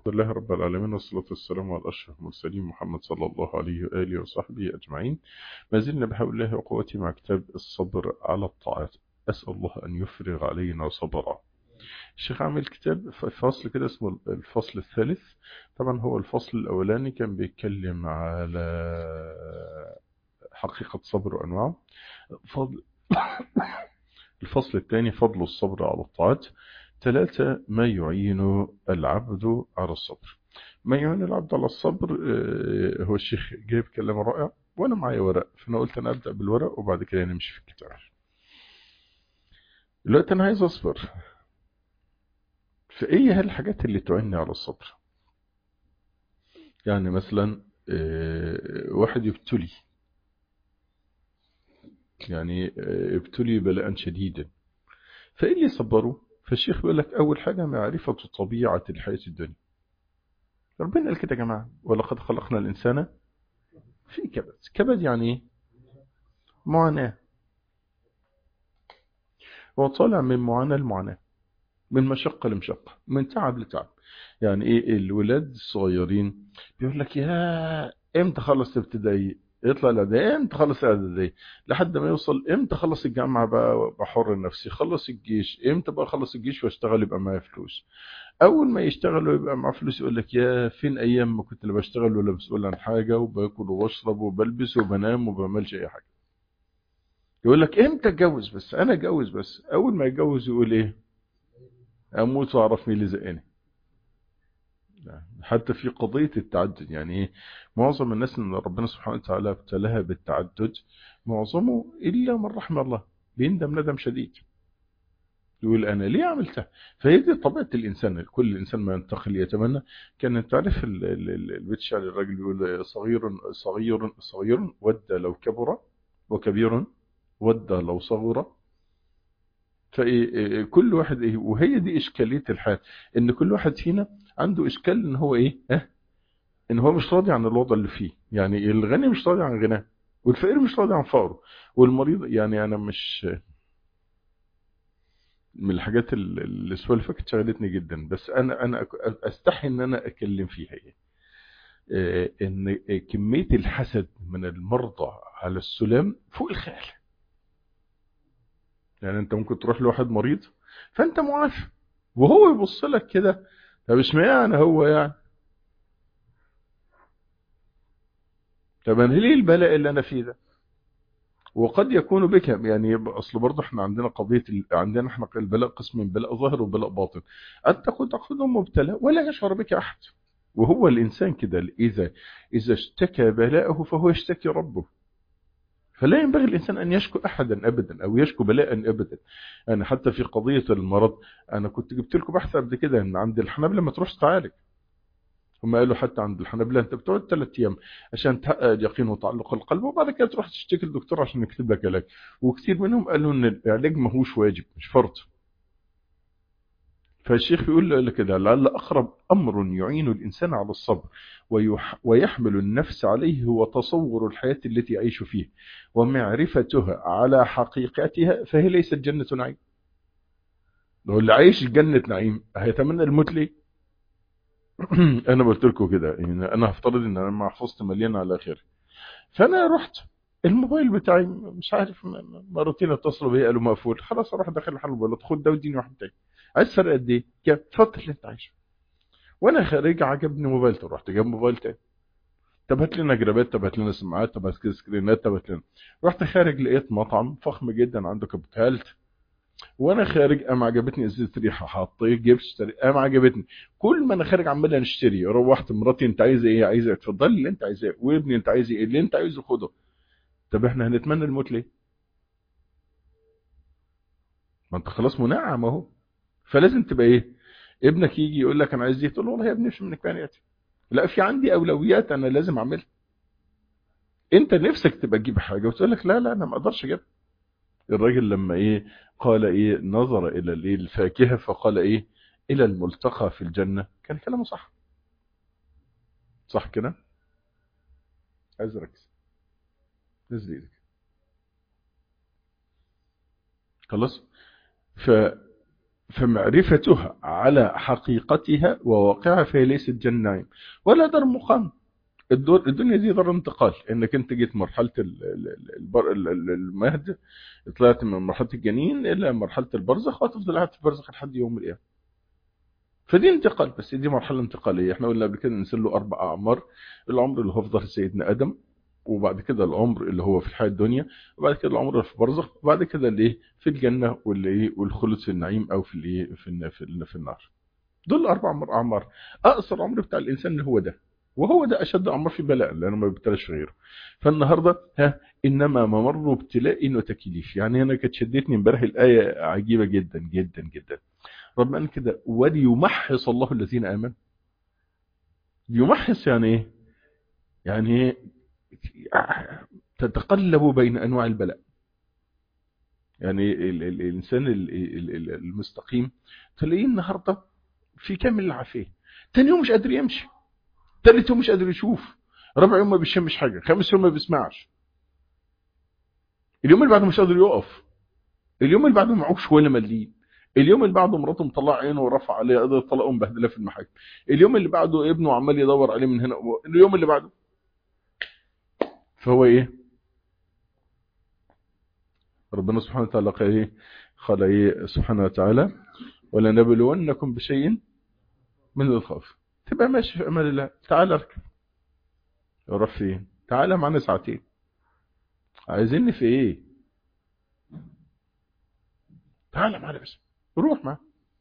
الحمد لله رب العالمين والصلاة والسلام على أشرف المرسلين محمد صلى الله عليه وآله وصحبه أجمعين ما زلنا بحول الله وقوته مع كتاب الصبر على الطاعات أسأل الله أن يفرغ علينا صبرا الشيخ عامل كتاب فصل كده اسمه الفصل الثالث طبعا هو الفصل الأولاني كان بيتكلم على حقيقة صبر وأنواعه فضل الفصل الثاني فضل الصبر على الطاعات ثلاثة ما يعين العبد على الصبر ما يعين العبد على الصبر هو الشيخ جايب كلام رائع وانا معايا ورق فانا قلت انا ابدا بالورق وبعد كده نمشي في الكتاب دلوقتي انا عايز اصبر فايه هي الحاجات اللي تعيني على الصبر يعني مثلا واحد يبتلي يعني ابتلي بلاء شديدا فايه اللي صبره فالشيخ بيقول لك أول حاجة معرفة طبيعة الحياة الدنيا ربنا قال كده يا جماعة ولقد خلقنا الإنسان في كبد كبد يعني ايه معاناة هو طالع من معاناة لمعاناة من مشقة لمشقة من تعب لتعب يعني ايه الولاد الصغيرين بيقول لك يا امتى خلص ابتدائي يطلع الاعدادي امتى خلص الاعدادي لحد ما يوصل امتى خلص الجامعه بقى بحر نفسي خلص الجيش امتى بقى خلص الجيش واشتغل يبقى معايا فلوس اول ما يشتغل ويبقى معاه فلوس يقول لك يا فين ايام ما كنت لا بشتغل ولا مسؤول عن حاجه وباكل وبشرب وبلبس وبنام وما بعملش اي حاجه يقول لك امتى اتجوز بس انا اتجوز بس اول ما يتجوز يقول ايه اموت واعرف مين اللي زقني حتى في قضية التعدد يعني ايه معظم الناس اللي ربنا سبحانه وتعالى ابتلاها بالتعدد معظمه إلا من رحم الله بيندم ندم شديد يقول أنا ليه عملتها فهي دي طبيعة الإنسان كل إنسان ما ينتقل يتمنى كان تعرف البيت الشعر الراجل بيقول صغير صغير صغير ود لو كبر وكبير ود لو صغر فكل واحد ايه وهي دي اشكاليه الحياه ان كل واحد فينا عنده اشكال ان هو ايه اه ان هو مش راضي عن الوضع اللي فيه يعني الغني مش راضي عن غناه والفقير مش راضي عن فقره والمريض يعني انا مش من الحاجات اللي الاسبوع اللي فاتت شغلتني جدا بس انا انا استحي ان انا اتكلم فيها ايه ان كميه الحسد من المرضى على السلام فوق الخيال يعني انت ممكن تروح لواحد مريض فانت معافى وهو يبص لك كده طب اشمعنى هو يعني طب انا ليه البلاء اللي انا فيه ده وقد يكون بك يعني اصل برضه احنا عندنا قضيه عندنا احنا البلاء قسم بلاء ظاهر وبلاء باطن انت كنت تاخذه مبتلى ولا يشعر بك احد وهو الانسان كده اذا اذا اشتكى بلاءه فهو يشتكي ربه فلا ينبغي الإنسان أن يشكو أحدا أبدا أو يشكو بلاء أبدا يعني حتى في قضية المرض أنا كنت جبت لكم بحث قبل كده أن عند الحنابلة ما تروحش تعالج هم قالوا حتى عند الحنابلة أنت بتقعد ثلاث أيام عشان تحقق اليقين وتعلق القلب وبعد كده تروح تشتكي الدكتور عشان يكتب لك علاج وكثير منهم قالوا أن العلاج ما هوش واجب مش فرض فالشيخ بيقول له كده لعل أقرب أمر يعين الإنسان على الصبر ويحمل النفس عليه هو تصور الحياة التي يعيش فيها ومعرفتها على حقيقتها فهي ليست جنة نعيم لو اللي عايش جنة نعيم هيتمنى الموت ليه أنا قلت لكم كده يعني أنا هفترض إن أنا محفظتي مليانة على آخر فأنا رحت الموبايل بتاعي مش عارف مرتين اتصلوا بيا قالوا مقفول خلاص اروح داخل محل موبايلات خد ده واديني واحد تاني عايز فرق قد ايه؟ كام؟ اتفضل اللي انت عايزه وانا خارج عجبني موبايل رحت جايب موبايل تاني طب هات لنا جرابات طب هات لنا سماعات طب هات لنا سكرينات طب هات لنا رحت خارج لقيت مطعم فخم جدا عنده كابتالت وانا خارج قام عجبتني ازازه ريحه حطيت جبت اشتري قام عجبتني كل ما انا خارج عمال اشتري روحت مراتي انت عايزه ايه عايزه اتفضل اللي انت عايزاه وابني انت عايز ايه اللي انت عايزه خده طب احنا هنتمنى الموت ليه ما انت خلاص منعم اهو فلازم تبقى ايه ابنك يجي يقول لك انا عايز دي تقول له والله يا ابني مش من امكانياتي لا في عندي اولويات انا لازم اعملها انت نفسك تبقى تجيب حاجه وتقول لك لا لا انا ما اقدرش اجيبها الراجل لما ايه قال ايه نظر الى الايه الفاكهه فقال ايه الى الملتقى في الجنه كان كلامه صح صح كده عايز اركز نزل ايدك خلاص ف فمعرفتها على حقيقتها وواقعها فهي ليست جنة ولا دار مقام الدور الدنيا دي دار انتقال انك انت جيت مرحله المهد طلعت من مرحله الجنين الى مرحله البرزخ وهتفضل قاعد في البرزخ لحد يوم القيامه فدي انتقال بس دي مرحله انتقاليه احنا قلنا قبل كده ننزل له اربع اعمار العمر اللي هو في ظهر سيدنا ادم وبعد كده العمر اللي هو في الحياه الدنيا وبعد كده العمر اللي في برزخ وبعد كده الايه في الجنه والايه والخلود في النعيم او في الايه في, في, في النار دول اربع اعمار اقصر عمر بتاع الانسان اللي هو ده وهو ده اشد امر في بلاء لانه ما بيبتلاش غيره فالنهارده ها انما ممر ابتلاء وتكليف يعني انا كانت شدتني امبارح الايه عجيبه جدا جدا جدا ربنا قال كده وليمحص الله الذين امنوا يمحص يعني ايه يعني تتقلب بين انواع البلاء يعني ال ال الانسان ال المستقيم تلاقيه النهارده في كامل العافيه تاني يوم مش قادر يمشي تالت يوم مش قادر يشوف رابع يوم ما بيشمش حاجه خامس يوم ما بيسمعش اليوم اللي بعده مش قادر يقف اليوم اللي بعده معهوش ولا مليم اليوم اللي بعده مراته مطلع عينه ورفع عليه قضيه طلاق ومبهدله في المحاكم اليوم اللي بعده ابنه عمال يدور عليه من هنا اليوم اللي بعده فهو ايه ربنا سبحانه وتعالى قال ايه قال ايه سبحانه وتعالى ولنبلونكم بشيء من الخوف تبقى ماشي في امان الله تعال اركب روح فين تعالى معانا ساعتين عايزيني في ايه تعالى معانا بس روح معاه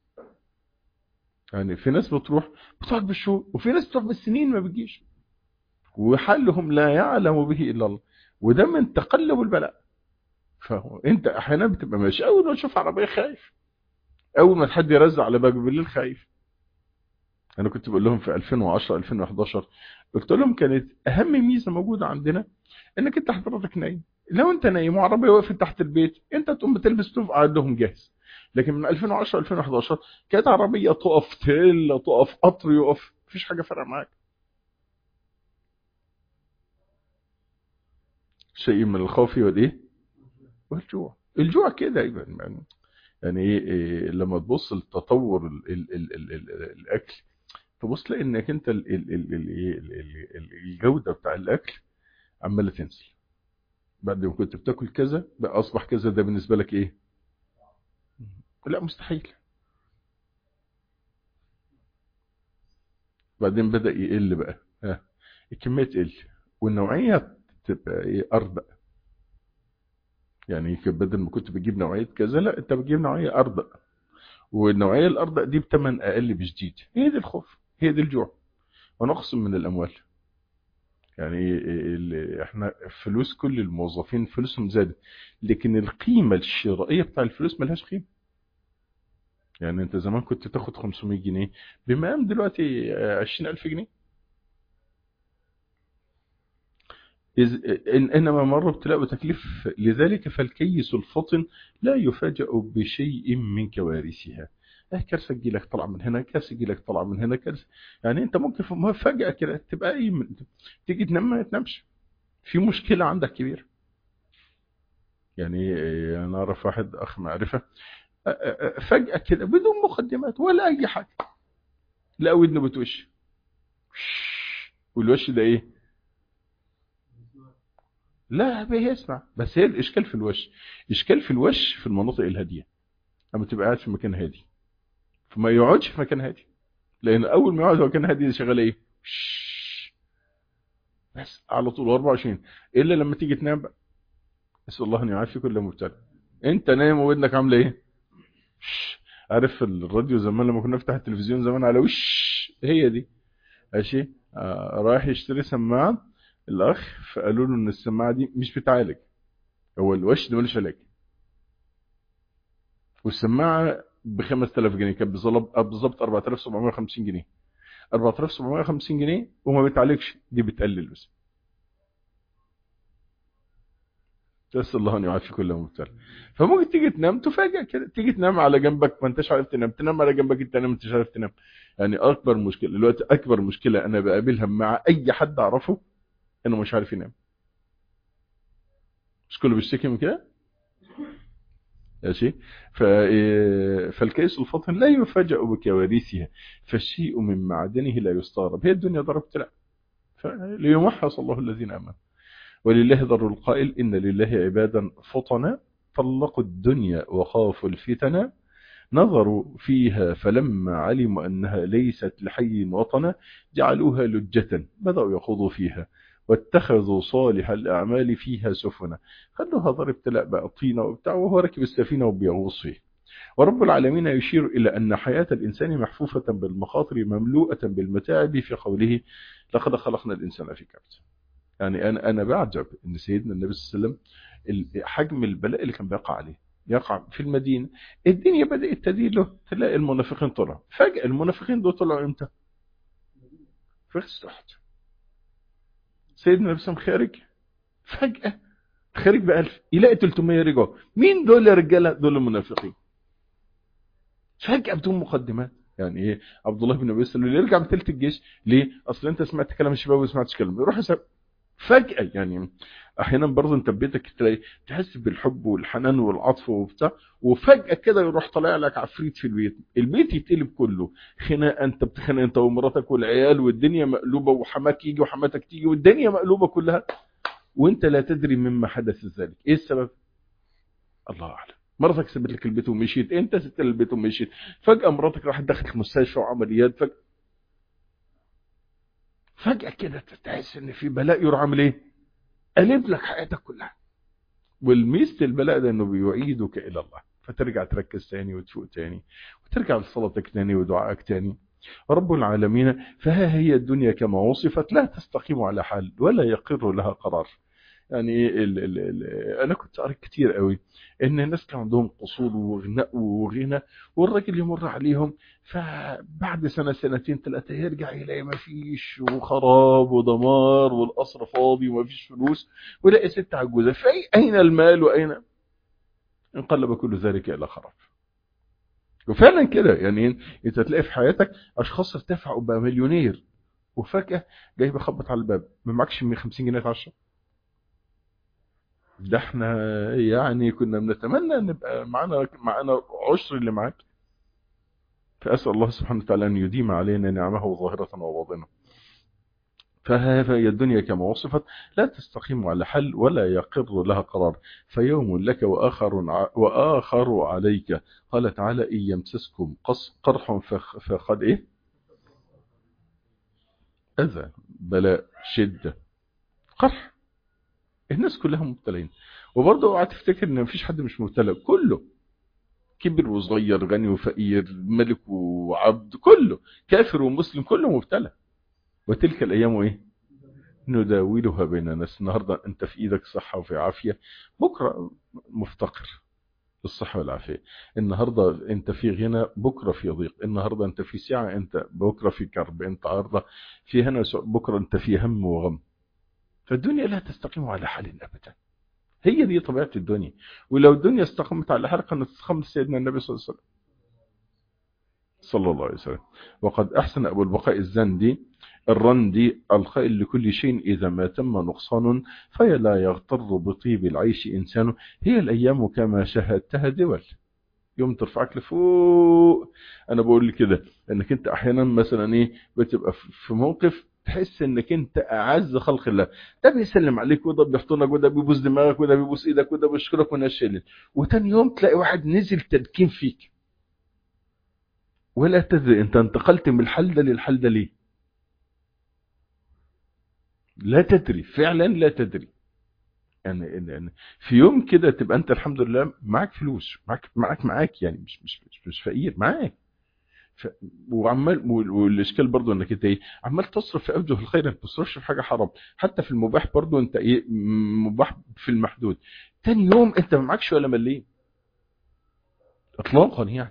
يعني في ناس بتروح بتقعد بالشهور وفي ناس بتروح بالسنين ما بتجيش وحلهم لا يعلم به الا الله وده من تقلب البلاء فهو انت احيانا بتبقى ماشي اول ما تشوف عربيه خايف اول ما حد يرزع على بابك بالليل خايف انا كنت بقول لهم في 2010 2011 قلت لهم كانت اهم ميزه موجوده عندنا انك انت حضرتك نايم لو انت نايم وعربيه وقفت تحت البيت انت تقوم بتلبس توف قاعد لهم جاهز لكن من 2010 2011 كانت عربيه تقف تل تقف قطر يقف مفيش حاجه فارقه معاك شيء من الخوف والايه والجوع الجوع كده يعني يعني ايه لما تبص لتطور ال ال ال ال ال الاكل تبص تلاقي انك انت ال ال ال ال ال الجوده بتاع الاكل عماله تنزل بعد ما كنت بتاكل كذا بقى اصبح كذا ده بالنسبه لك ايه لا مستحيل بعدين بدا يقل بقى ها الكميه تقل والنوعيه تبقى ايه اربع يعني بدل ما كنت بتجيب نوعيه كذا لا انت بتجيب نوعيه اربع والنوعيه الاربع دي بثمن اقل بشديد هي دي الخوف هي دي الجوع ونقص من الاموال يعني احنا فلوس كل الموظفين فلوسهم زادت لكن القيمه الشرائيه بتاع الفلوس ملهاش قيمه يعني انت زمان كنت تاخد 500 جنيه بمقام دلوقتي 20000 جنيه إذ إن إنما مر ابتلاء وتكليف لذلك فالكيس الفطن لا يفاجأ بشيء من كوارثها اه كارثه تجي لك طالعه من هنا كارثه تجي لك طالعه من هنا كارثه يعني انت ممكن فجاه كده تبقى ايه من... تيجي تنام ما تنامش في مشكله عندك كبيره يعني انا اعرف واحد اخ معرفه فجاه كده بدون مقدمات ولا اي حاجه لا ودنه بتوش والوش ده ايه لا بيسمع بس هي الاشكال في الوش اشكال في الوش في المناطق الهاديه اما تبقى قاعد في مكان هادي فما يقعدش في مكان هادي لان اول ما يقعد في مكان هادي شغال ايه بس على طول 24 الا لما تيجي تنام بقى اسال الله ان يعافي كل مبتلى انت نايم ودنك عامله ايه عارف الراديو زمان لما كنا نفتح التلفزيون زمان على وش هي دي ماشي آه رايح يشتري سماعه الاخ فقالوا له ان السماعه دي مش بتعالج هو الوش ده ملوش علاج والسماعه ب 5000 جنيه كانت بالظبط 4750 جنيه 4750 جنيه وما بتعالجش دي بتقلل بس تسال الله ان يعافي كل مبتلى فممكن تيجي تنام تفاجئ كده تيجي تنام على جنبك ما انتش عارف تنام تنام على جنبك انت ما انتش عارف تنام يعني اكبر مشكله دلوقتي اكبر مشكله انا بقابلها مع اي حد اعرفه انه مش عارف ينام مش كله بيشتكي من كده ماشي فالكيس الفطن لا يفاجأ بكوارثها فالشيء من معدنه لا يستغرب هي الدنيا ضرب تلعب ليمحص الله الذين امنوا ولله ضر القائل إن لله عبادا فطنا طلقوا الدنيا وخافوا الفتن نظروا فيها فلما علموا أنها ليست لحي وطنا جعلوها لجة بدأوا يخوضوا فيها واتخذوا صالح الأعمال فيها سفنا خلوها ضرب ابتلاء بقى طينة وبتاع وهو راكب السفينة وبيغوص فيه ورب العالمين يشير إلى أن حياة الإنسان محفوفة بالمخاطر مملوءة بالمتاعب في قوله لقد خلقنا الإنسان في كبد يعني أنا أنا بعجب إن سيدنا النبي صلى الله عليه وسلم حجم البلاء اللي كان بيقع عليه يقع في المدينة الدنيا بدأت تدين له تلاقي المنافقين طلعوا فجأة المنافقين دول طلعوا امتى في تحت سيدنا النبي صلى الله عليه وسلم خارج فجأة خارج بألف يلاقي 300 رجعوا مين دول يا رجالة دول المنافقين فجأة بدون مقدمات يعني ايه عبد الله بن ابي سلول يرجع بثلث الجيش ليه اصل انت سمعت كلام الشباب وما سمعتش كلام يروح يسب فجأة يعني احيانا برضه انت بيتك تلاقي تحس بالحب والحنان والعطف وبتاع وفجأة كده يروح طالع لك عفريت في البيت البيت يتقلب كله خناقه انت بتخانق انت ومراتك والعيال والدنيا مقلوبة وحماك يجي وحماتك تيجي والدنيا مقلوبة كلها وانت لا تدري مما حدث ذلك ايه السبب الله اعلم مراتك سابت لك البيت ومشيت انت سبت البيت ومشيت فجأة مراتك راحت دخلت المستشفى وعمليات فجأة فجأة كده تحس ان في بلاء يروح عامل ايه قلب لك حياتك كلها والميزة البلاء ده انه بيعيدك الى الله فترجع تركز تاني وتفوق تاني وترجع لصلاتك تاني ودعائك تاني رب العالمين فها هي الدنيا كما وصفت لا تستقيم على حال ولا يقر لها قرار يعني ال ال ال انا كنت قريت كتير قوي ان الناس كان عندهم قصور وغناء وغنى والراجل يمر عليهم فبعد سنه سنتين ثلاثه يرجع يلاقي ما فيش وخراب ودمار والقصر فاضي وما فيش فلوس ويلاقي ست عجوزه في اين المال واين انقلب كل ذلك الى خراب وفعلا كده يعني انت تلاقي في حياتك اشخاص ارتفعوا بقى مليونير وفجاه جاي بخبط على الباب ما معكش 150 جنيه تعشى ده احنا يعني كنا بنتمنى نبقى معانا معانا عشر اللي معاك فأسأل الله سبحانه وتعالى أن يديم علينا نعمه ظاهرة وباطنة فهذا هي الدنيا كما وصفت لا تستقيم على حل ولا يقر لها قرار فيوم لك وآخر, وآخر عليك قال تعالى إن يمسسكم قرح فقد إيه أذى بلاء شدة قرح الناس كلها مبتلين وبرضه اوعى تفتكر ان مفيش حد مش مبتلى كله كبر وصغير غني وفقير ملك وعبد كله كافر ومسلم كله مبتلى وتلك الايام ايه نداولها بين الناس النهارده انت في ايدك صحه وفي عافيه بكره مفتقر الصحة والعافية النهاردة انت في غنى بكرة في ضيق النهاردة انت في سعة انت بكرة في كرب انت عارضة في هنا بكرة انت في هم وغم فالدنيا لا تستقيم على حال ابدا هي دي طبيعه الدنيا ولو الدنيا استقامت على حال كانت استقامت سيدنا النبي صلى الله عليه وسلم صلى الله عليه وسلم وقد احسن ابو البقاء الزندي الرندي الخيل لكل شيء إذا ما تم نقصان فلا يغتر بطيب العيش إنسان هي الأيام كما شاهدتها دول يوم ترفعك لفوق أنا بقول كده أنك أنت أحيانا مثلا إيه بتبقى في موقف تحس انك انت اعز خلق الله ده بيسلم عليك وده بيحضنك وده بيبوس دماغك وده بيبوس ايدك وده بيشكرك ونشلل وتاني يوم تلاقي واحد نزل تدكين فيك ولا تدري انت انتقلت من الحل ده للحل ده ليه لا تدري فعلا لا تدري يعني يعني في يوم كده تبقى انت الحمد لله معاك فلوس معاك معاك معاك يعني مش مش مش, مش فقير معاك ف... وعمال والاشكال برضو انك انت ايه عمال تصرف في اوجه الخير ما بتصرفش في حاجه حرام حتى في المباح برضو انت ايه مباح في المحدود تاني يوم انت ما معكش ولا مليم اطلاقا يعني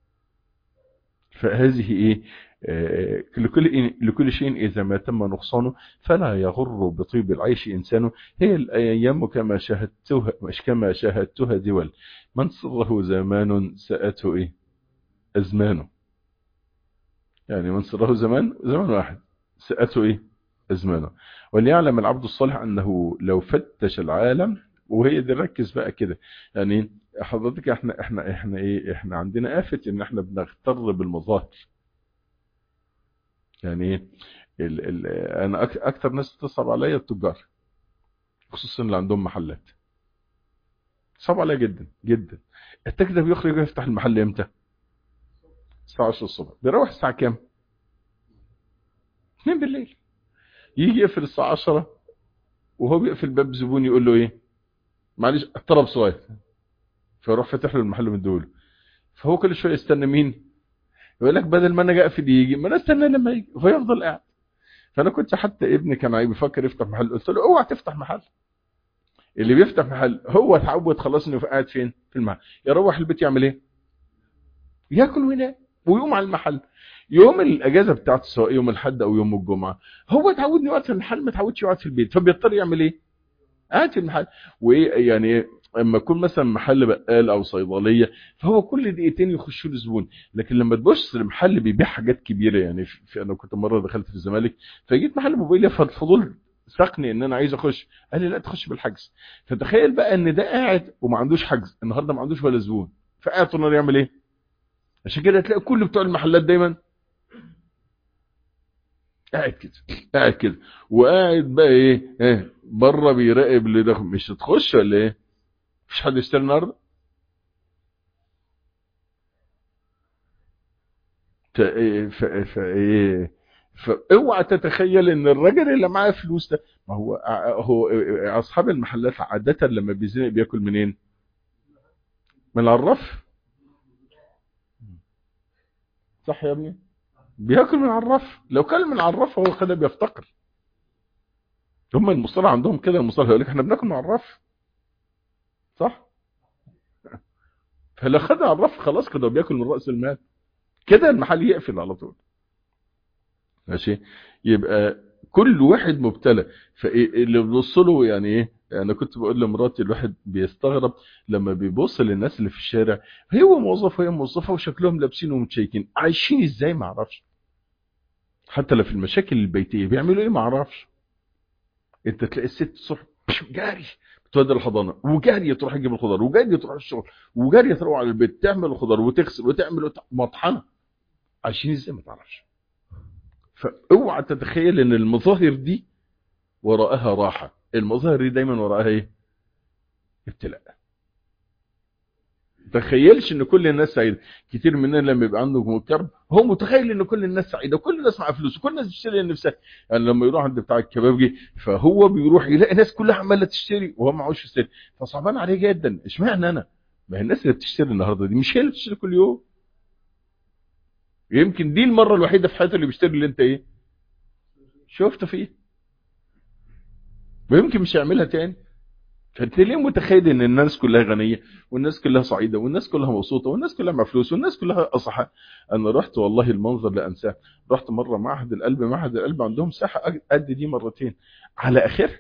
فهذه ايه آه لكل لكل شيء اذا ما تم نقصانه فلا يغر بطيب العيش انسان هي الايام كما شاهدتها كما شاهدتها دول من صره زمان ساته ايه ازمانه يعني من سره زمان زمان واحد سأته ايه ازمانه وليعلم العبد الصالح انه لو فتش العالم وهي دي ركز بقى كده يعني حضرتك احنا احنا احنا ايه احنا عندنا آفة ان احنا بنغتر بالمظاهر يعني ايه ال ال انا أك اكتر ناس تصعب عليا التجار خصوصا اللي عندهم محلات صعب عليا جدا جدا التاجر ده بيخرج يفتح المحل امتى الساعة 10 الصبح بيروح الساعة كام 2 بالليل يجي يقفل الساعة 10 وهو بيقفل باب زبون يقول له ايه معلش طلب صغير فيروح فاتح له المحل ومديهوله فهو كل شويه يستنى مين يقول لك بدل ما انا جاي اقفل يجي ما انا استنى لما يجي فيفضل قاعد فانا كنت حتى ابني كان عايز بيفكر يفتح محل قلت له اوعى تفتح محل اللي بيفتح محل هو اتعود خلاص انه قاعد فين في المحل يروح البيت يعمل ايه ياكل وينام ويقوم على المحل يوم الاجازه بتاعته سواء يوم الاحد او يوم الجمعه هو اتعود انه يقعد في المحل ما اتعودش يقعد في البيت فبيضطر يعمل ايه قاعد في المحل وايه يعني اما يكون مثلا محل بقال او صيدليه فهو كل دقيقتين يخش له زبون لكن لما تبص لمحل بيبيع حاجات كبيره يعني في, في انا كنت مره دخلت في الزمالك فجيت محل موبايل فالفضول ساقني ان انا عايز اخش قال لي لا تخش بالحجز فتخيل بقى ان ده قاعد وما عندوش حجز النهارده ما عندوش ولا زبون فقاعد طول النهار يعمل ايه عشان كده تلاقي كل بتوع المحلات دايما قاعد كده قاعد كده وقاعد بقى ايه, إيه بره بيراقب اللي داخل مش هتخش ولا ايه مفيش حد يشتري النهارده ف ف ايه فاوعى تتخيل ان الراجل اللي معاه فلوس ده ما هو هو اصحاب المحلات عاده لما بيزنق بياكل منين من الرف صح يا ابني بياكل من على الرف لو كل من على الرف هو كده بيفتقر هم المصطلح عندهم كده المصطلح يقول لك احنا بناكل من على الرف صح فلو خد على الرف خلاص كده بياكل من راس المال كده المحل يقفل على طول ماشي يبقى كل واحد مبتلى فاللي بيبص له يعني ايه انا كنت بقول لمراتي الواحد بيستغرب لما بيبص للناس اللي في الشارع هو موظف وهي موظفه وشكلهم لابسين ومتشيكين عايشين ازاي ما اعرفش حتى لو في المشاكل البيتيه بيعملوا ايه ما اعرفش انت تلاقي الست الصبح جاري تودي الحضانه وجاريه تروح تجيب الخضار وجاريه تروح الشغل وجاريه تروح على البيت تعمل الخضار وتغسل وتعمل مطحنه عايشين ازاي ما تعرفش فاوعى تتخيل ان المظاهر دي وراءها راحه المظاهر دي دايما وراءها ايه ابتلاء تخيلش ان كل الناس سعيده كتير مننا لما يبقى عنده كرب هو متخيل ان كل الناس سعيده وكل الناس معاها فلوس وكل الناس بتشتري لنفسها يعني لما يروح عند بتاع الكبابجي فهو بيروح يلاقي الناس كلها عماله تشتري وهو معهوش يشتري فصعبان عليه جدا اشمعنى انا ما هي الناس اللي بتشتري النهارده دي مش هي اللي بتشتري كل يوم يمكن دي المره الوحيده في حياته اللي بيشتري اللي انت ايه شفت فيه ويمكن مش هيعملها تاني فانت ليه متخيل ان الناس كلها غنيه والناس كلها سعيده والناس كلها مبسوطه والناس كلها مع فلوس والناس كلها اصحاء انا رحت والله المنظر لا انساه رحت مره معهد القلب معهد القلب عندهم ساحه قد دي مرتين على اخرها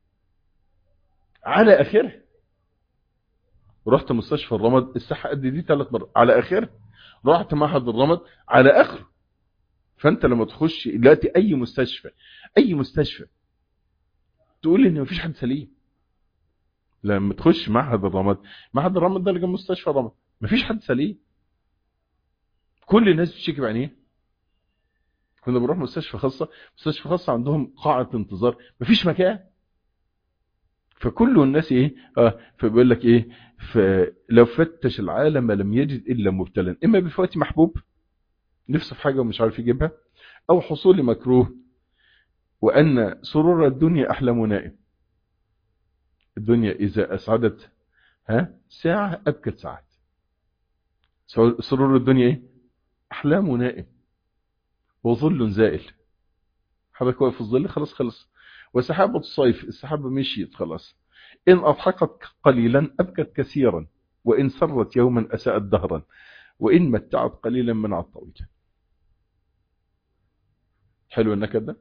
على اخرها رحت مستشفى الرمد الساحه قد دي ثلاث مرات على اخرها رحت معهد الرمد على اخره فانت لما تخش دلوقتي اي مستشفى اي مستشفى تقول ان مفيش حد سليم لما تخش معهد الرمد معهد الرمد ده اللي جنب مستشفى الرمد مفيش حد سليم كل الناس بتشكي بعينيها كنا بنروح مستشفى خاصه مستشفى خاصه عندهم قاعه انتظار مفيش مكان فكل الناس ايه اه فبيقول لك ايه فلو فتش العالم لم يجد الا مبتلا اما بفوات محبوب نفسه في حاجه ومش عارف يجيبها او حصول مكروه وان سرور الدنيا احلام نائم الدنيا إذا أسعدت ها ساعة أبكت ساعات سرور الدنيا إيه؟ أحلام نائم وظل زائل حضرتك واقف في الظل خلاص خلص وسحابة الصيف السحابة مشيت خلاص إن أضحكت قليلا أبكت كثيرا وإن سرت يوما أساءت دهرا وإن متعت قليلا منعت طويلا حلو النكد ده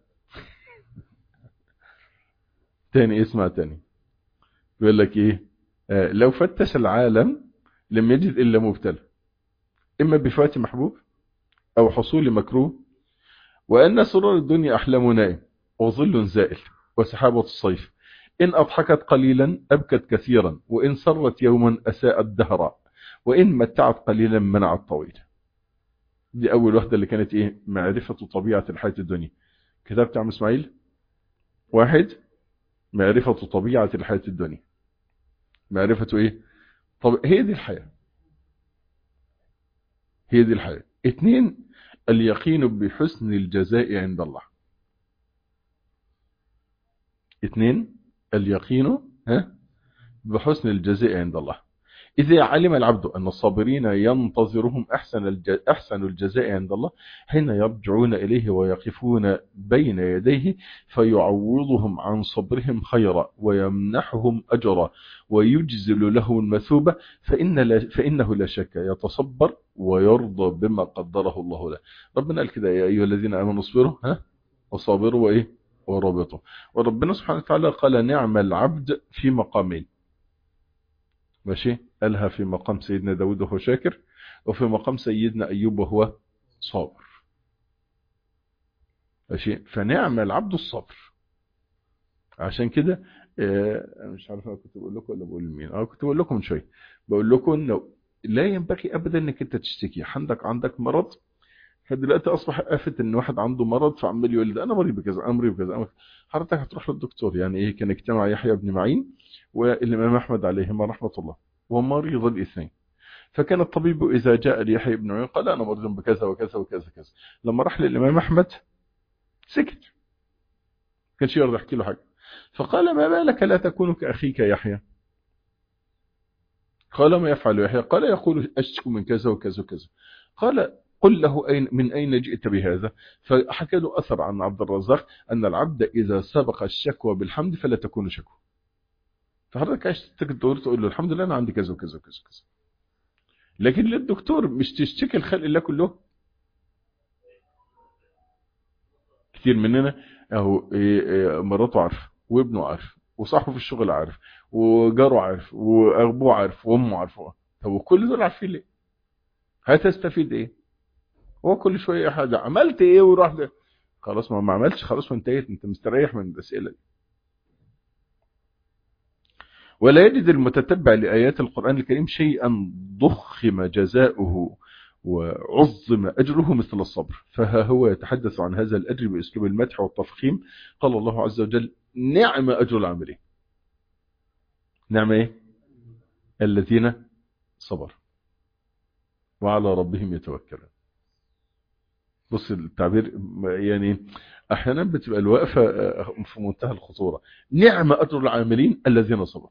تاني اسمع تاني بيقول لك ايه آه لو فتش العالم لم يجد الا مبتلى اما بفوات محبوب او حصول مكروه وان سرور الدنيا احلام نائم وظل زائل وسحابة الصيف إن أضحكت قليلا أبكت كثيرا وإن سرت يوما أساءت دهرا وإن متعت قليلا منعت طويلا دي أول واحدة اللي كانت إيه معرفة طبيعة الحياة الدنيا كتبت عم إسماعيل واحد معرفة طبيعة الحياة الدنيا معرفة إيه طب هي دي الحياة هي دي الحياة اثنين اليقين بحسن الجزاء عند الله اثنين اليقين ها بحسن الجزاء عند الله إذا علم العبد أن الصابرين ينتظرهم أحسن الج... أحسن الجزاء عند الله حين يرجعون إليه ويقفون بين يديه فيعوضهم عن صبرهم خيرا ويمنحهم أجرا ويجزل له المثوبة فإن لا... فإنه لا شك يتصبر ويرضى بما قدره الله له ربنا قال كده يا أيها الذين آمنوا اصبروا ها وصابروا وإيه ورابطوا وربنا سبحانه وتعالى قال نعم العبد في مقامين ماشي قالها في مقام سيدنا داود وهو شاكر وفي مقام سيدنا أيوب وهو صابر ماشي فنعم العبد الصبر عشان كده آه مش عارف انا كنت بقول لكم ولا بقول لمين اه كنت بقول لكم من شويه بقول لكم انه لا ينبغي ابدا انك انت تشتكي عندك عندك مرض فدلوقتي اصبح آفة ان واحد عنده مرض فعمال يقول ده انا مريض بكذا انا مريض بكذا أنا حضرتك هتروح للدكتور يعني ايه كان اجتمع يحيى بن معين والامام احمد عليهما رحمه الله ومريض الاثنين فكان الطبيب اذا جاء ليحيى بن معين قال انا مريض بكذا وكذا وكذا كذا لما راح للامام احمد سكت كانش يرضى يحكي له حاجه فقال ما بالك لا تكون كاخيك يحيى قال ما يفعل يحيى قال يقول اشكو من كذا وكذا وكذا قال قل له أين من أين جئت بهذا فحكى له أثر عن عبد الرزاق أن العبد إذا سبق الشكوى بالحمد فلا تكون شكوى فحضرتك عايز تقدر تقول له الحمد لله أنا عندي كذا وكذا وكذا وكذا لكن للدكتور مش تشتكي الخلق الله كله كتير مننا اهو مراته عارفه وابنه عارف وصاحبه في الشغل عارف وجاره عارف وابوه عارف وامه عارفه طب وكل دول عارفين ليه هتستفيد ايه هو كل شويه حاجه عملت ايه وراح ده خلاص ما, ما عملتش خلاص وانتهيت انت مستريح من الاسئله دي ولا يجد المتتبع لآيات القرآن الكريم شيئا ضخم جزاؤه وعظم أجره مثل الصبر فها هو يتحدث عن هذا الأجر بأسلوب المدح والتفخيم قال الله عز وجل نعم أجر العاملين نعم ايه الذين صبر وعلى ربهم يتوكلون بص التعبير يعني احيانا بتبقى الوقفه في منتهى الخطوره نعم اجر العاملين الذين صبروا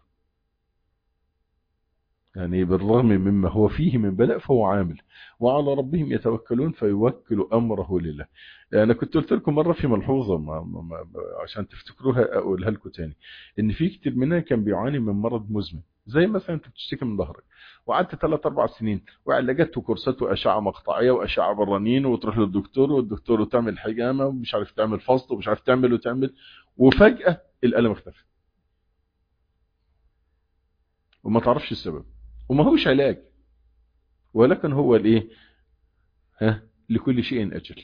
يعني بالرغم مما هو فيه من بلاء فهو عامل وعلى ربهم يتوكلون فيوكل امره لله انا كنت قلت لكم مره في ملحوظه ما ما عشان تفتكروها اقولها لكم تاني ان في كتير مننا كان بيعاني من مرض مزمن زي مثلا انت بتشتكي من ظهرك وقعدت 3 4 سنين وعلاجات وكورسات واشعه مقطعيه واشعه برانين وتروح للدكتور والدكتور وتعمل حجامه ومش عارف تعمل فصل ومش عارف تعمل وتعمل وفجاه الالم اختفى وما تعرفش السبب وما هوش علاج ولكن هو الايه ها لكل شيء اجل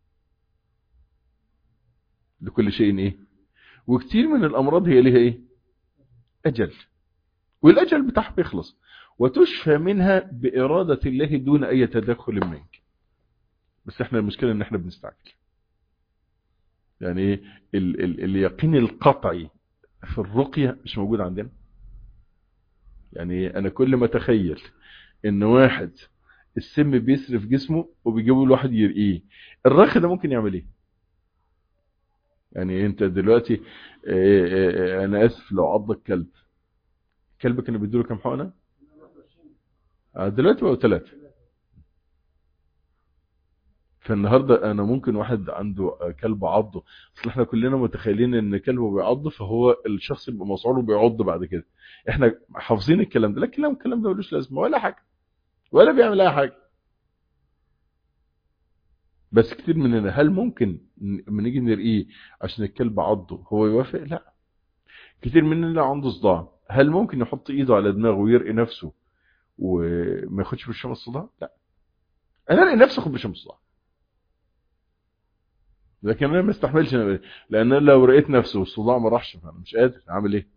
لكل شيء ايه وكتير من الامراض هي ليها ايه اجل والاجل بتاعها بيخلص وتشفى منها بإرادة الله دون أي تدخل منك بس احنا المشكلة ان احنا بنستعجل يعني ال ال اليقين القطعي في الرقية مش موجود عندنا يعني انا كل ما اتخيل ان واحد السم بيسري في جسمه وبيجيبوا له واحد يرقيه الرخ ده ممكن يعمل ايه يعني انت دلوقتي اه اه انا اسف لو عضك كلب كلبك كانوا بيدوا له كام حقنه دلوقتي بقوا ثلاثة فالنهاردة انا ممكن واحد عنده كلب عضه اصل احنا كلنا متخيلين ان كلبه بيعض فهو الشخص يبقى مسعور وبيعض بعد كده احنا حافظين الكلام ده لكن الكلام ده ملوش لازمه ولا حاجه ولا بيعمل اي حاجه بس كتير مننا هل ممكن لما نيجي نرقيه عشان الكلب عضه هو يوافق لا كتير مننا عنده صداع هل ممكن يحط ايده على دماغه ويرقي نفسه وما ياخدش برشام الصداع لا انا الاقي نفسي اخد برشام الصداع لكن انا ما استحملش لان أنا لو رأيت نفسي والصداع ما راحش فانا مش قادر اعمل ايه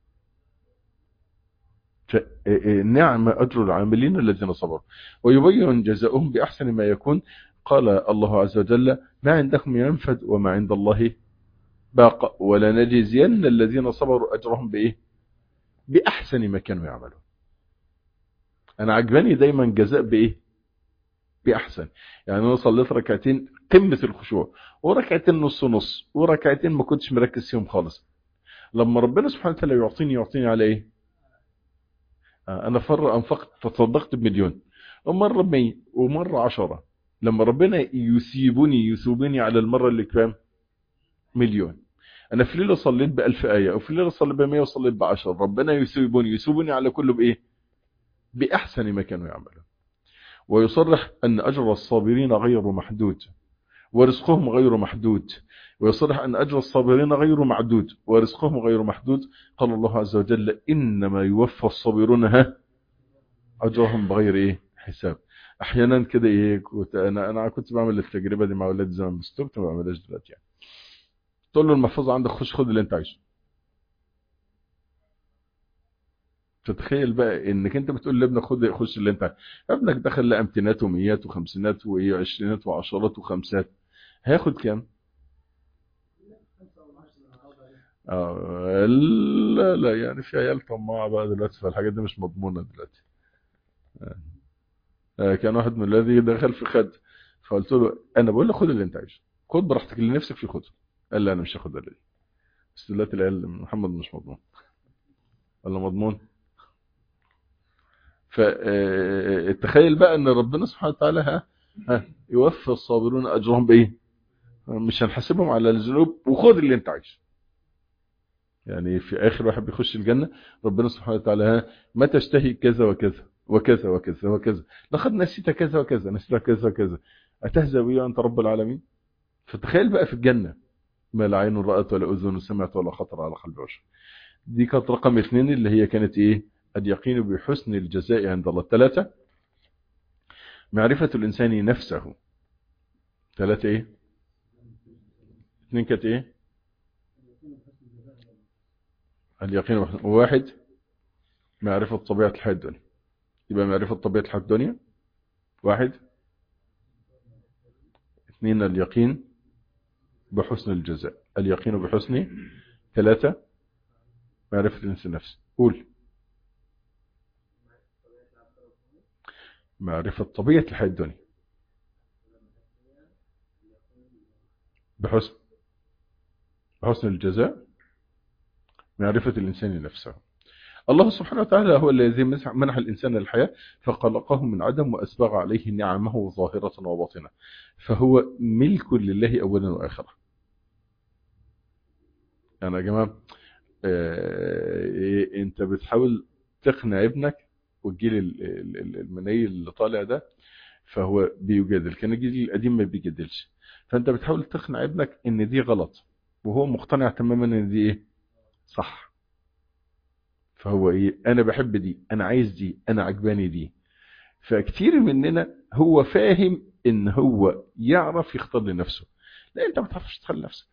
نعم اجر العاملين الذين صبروا ويبين جزاؤهم باحسن ما يكون قال الله عز وجل ما عندكم ينفد وما عند الله باق ولنجزين الذين صبروا اجرهم بايه باحسن ما كانوا يعملون انا عجباني دايما جزاء بايه باحسن يعني انا صليت ركعتين قمه الخشوع وركعتين نص نص وركعتين ما كنتش مركز فيهم خالص لما ربنا سبحانه وتعالى يعطيني يعطيني على ايه انا فر انفقت تصدقت بمليون ومره ب ومره عشرة لما ربنا يسيبني يثوبني على المره اللي كام مليون انا في ليله صليت بألف آية وفي ليله صليت بمية وصليت بعشر ربنا يسيبني يسيبني على كله بايه باحسن ما كانوا يعملون ويصرح ان اجر الصابرين غير محدود ورزقهم غير محدود ويصرح أن أجر الصابرين غير معدود ورزقهم غير محدود قال الله عز وجل إنما يوفى الصابرون ها أجرهم بغير إيه حساب أحيانا كده إيه كنت أنا أنا كنت بعمل التجربة دي مع أولاد زمان بس تبت ما بعملهاش دلوقتي يعني تقول له المحفظة عندك خش خد اللي أنت عايزه تتخيل بقى انك انت بتقول لابنك خد خش اللي انت عايزه ابنك دخل لقى امتينات وميات وخمسينات وايه وعشرينات وعشرات وخمسات هياخد كام آه لا لا يعني في عيال طماعة بقى دلوقتي فالحاجات دي مش مضمونة دلوقتي آه كان واحد من الذي دخل في خد فقلت له انا بقول له خد اللي انت عايزه خد براحتك اللي نفسك فيه خده قال لي انا مش هاخد اللي بس دلوقتي العيال محمد مش مضمون ولا مضمون فتخيل بقى ان ربنا سبحانه وتعالى ها, ها يوفي الصابرون اجرهم بايه مش هنحاسبهم على الذنوب وخد اللي انت عايزه يعني في اخر واحد بيخش الجنة ربنا سبحانه وتعالى ها ما تشتهي كذا وكذا وكذا وكذا وكذا لقد نسيت كذا وكذا نسيت كذا وكذا أتهزى بي أنت رب العالمين فتخيل بقى في الجنة ما لا عين رأت ولا أذن سمعت ولا خطر على قلب بشر دي كانت رقم اثنين اللي هي كانت ايه اليقين بحسن الجزاء عند الله ثلاثة معرفة الإنسان نفسه ثلاثة ايه اثنين كانت ايه اليقين بحسن واحد معرفة طبيعة الحياة الدنيا يبقى معرفة طبيعة الحياة الدنيا واحد اثنين اليقين بحسن الجزاء اليقين بحسن ثلاثة معرفة الإنسان نفسه قول معرفة طبيعة الحياة الدنيا بحسن بحسن الجزاء معرفة الإنسان نفسه الله سبحانه وتعالى هو الذي منح الإنسان الحياة فخلقه من عدم وأسبغ عليه نعمه ظاهرة وباطنة فهو ملك لله أولا وآخرا يعني يا جماعة اه انت بتحاول تقنع ابنك والجيل المني اللي طالع ده فهو بيجادل كان الجيل القديم ما بيجادلش فانت بتحاول تقنع ابنك ان دي غلط وهو مقتنع تماما ان دي ايه صح فهو ايه انا بحب دي انا عايز دي انا عجباني دي فكتير مننا هو فاهم ان هو يعرف يختار لنفسه لا انت ما تعرفش تختار لنفسك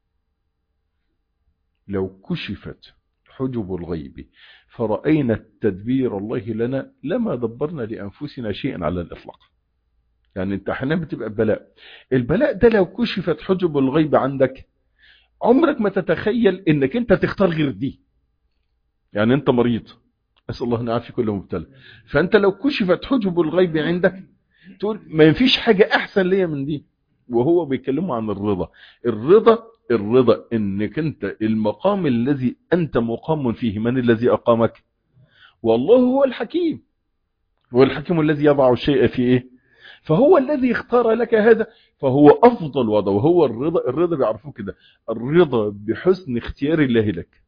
لو كشفت حجب الغيب فرأينا التدبير الله لنا لما دبرنا لأنفسنا شيئا على الإطلاق يعني انت احيانا بتبقى بلاء البلاء ده لو كشفت حجب الغيب عندك عمرك ما تتخيل انك انت تختار غير دي يعني انت مريض اسال الله ان يعافي كل مبتلى فانت لو كشفت حجب الغيب عندك تقول ما فيش حاجه احسن ليا من دي وهو بيتكلموا عن الرضا الرضا الرضا انك انت المقام الذي انت مقام فيه من الذي اقامك والله هو الحكيم هو الحكيم الذي يضع الشيء في ايه فهو الذي اختار لك هذا فهو افضل وضع وهو الرضا الرضا بيعرفوه كده الرضا بحسن اختيار الله لك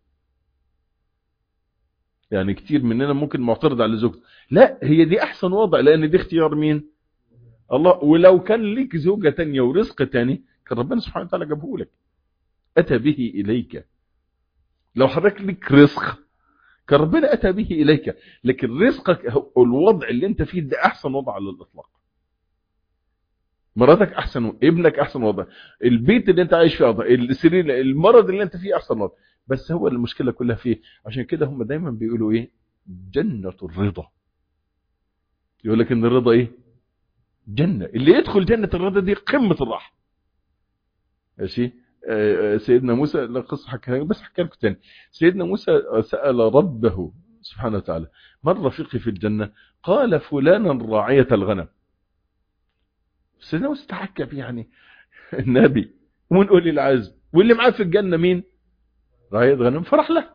يعني كتير مننا ممكن معترض على زوجته لا هي دي احسن وضع لان دي اختيار مين الله ولو كان ليك زوجة تانية ورزق تاني كان ربنا سبحانه وتعالى جابه لك اتى به اليك لو حضرتك لك رزق كان ربنا اتى به اليك لكن رزقك الوضع اللي انت فيه ده احسن وضع على الاطلاق مراتك احسن ابنك احسن وضع البيت اللي انت عايش فيه وضع السرير المرض اللي انت فيه احسن وضع بس هو المشكله كلها فيه عشان كده هم دايما بيقولوا ايه جنه الرضا يقول لك ان الرضا ايه جنه اللي يدخل جنه الرضا دي قمه الراحه ماشي سيدنا موسى لا قصه حكاها بس حكى لكم تاني سيدنا موسى سال ربه سبحانه وتعالى من رفيقي في الجنه قال فلانا راعيه الغنم سيدنا موسى تحكى يعني النبي ومن اولي العزم واللي معاه في الجنه مين راعيه غنم فرح له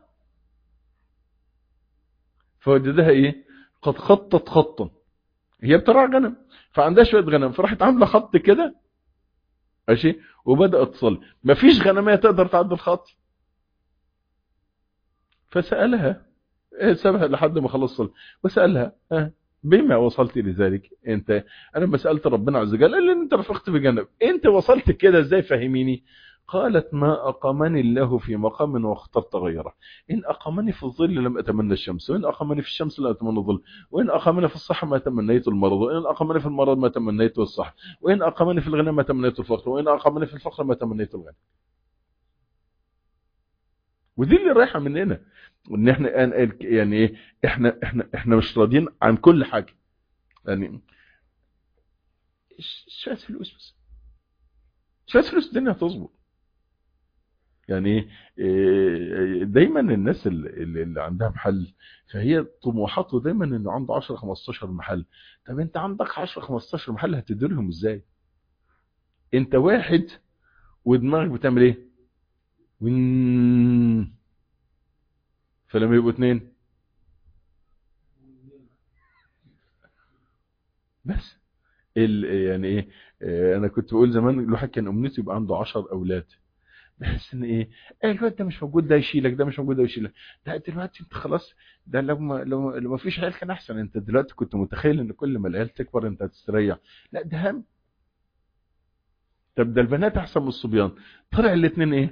فوجدها ايه قد خطت خطا هي بترعى غنم فعندها شويه غنم فراحت عامله خط كده ماشي وبدات تصلي مفيش غنميه تقدر تعدي الخط فسالها سابها لحد ما خلص صلاه وسالها ها بما وصلت لذلك انت انا لما سالت ربنا عز وجل قال لي انت رفقت بجنب انت وصلت كده ازاي فهميني قالت ما أقامني الله في مقام واخترت غيره إن أقامني في الظل لم أتمنى الشمس وإن أقامني في الشمس لا أتمنى الظل وإن أقامني في الصحة ما تمنيت المرض وإن أقامني في المرض ما تمنيت الصحة وإن أقامني في الغنى ما تمنيت الفقر وإن أقامني في الفقر ما تمنيت الغنى ودي اللي رايحة مننا ان احنا يعني ايه احنا احنا احنا مش راضيين عن كل حاجه يعني شويه فلوس بس شويه فلوس الدنيا هتظبط يعني دايما الناس اللي, اللي عندها محل فهي طموحاته دايما انه عنده 10 15 محل طب انت عندك 10 15 محل هتديرهم ازاي انت واحد ودماغك بتعمل ايه وين فلما يبقوا اتنين بس ال يعني ايه انا كنت بقول زمان الواحد كان امنيته يبقى عنده 10 اولاد بحس ان ايه الواد ده مش موجود ده يشيلك ده مش موجود ده يشيلك ده دلوقتي انت خلاص ده لو ما لو, لو ما فيش عيال كان احسن انت دلوقتي كنت متخيل ان كل ما العيال تكبر انت هتستريح لا ده هم طب ده البنات احسن من الصبيان طلع الاثنين ايه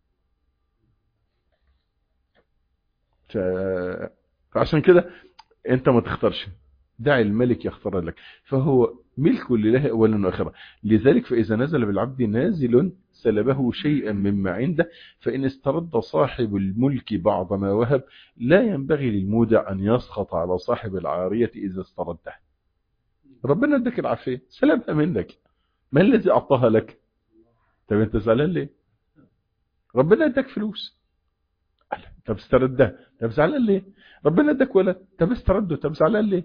ف... فعشان كده انت ما تختارش دع الملك يختار لك فهو ملك لله اولا واخرا لذلك فاذا نزل بالعبد نازل سلبه شيئا مما عنده فان استرد صاحب الملك بعض ما وهب لا ينبغي للمودع ان يسخط على صاحب العاريه اذا استرده ربنا اداك العافيه سلبها منك ما الذي اعطاها لك طب انت زعلان ليه ربنا اداك فلوس طب استردها طب زعلان ليه ربنا اداك ولد طب استرده طب زعلان ليه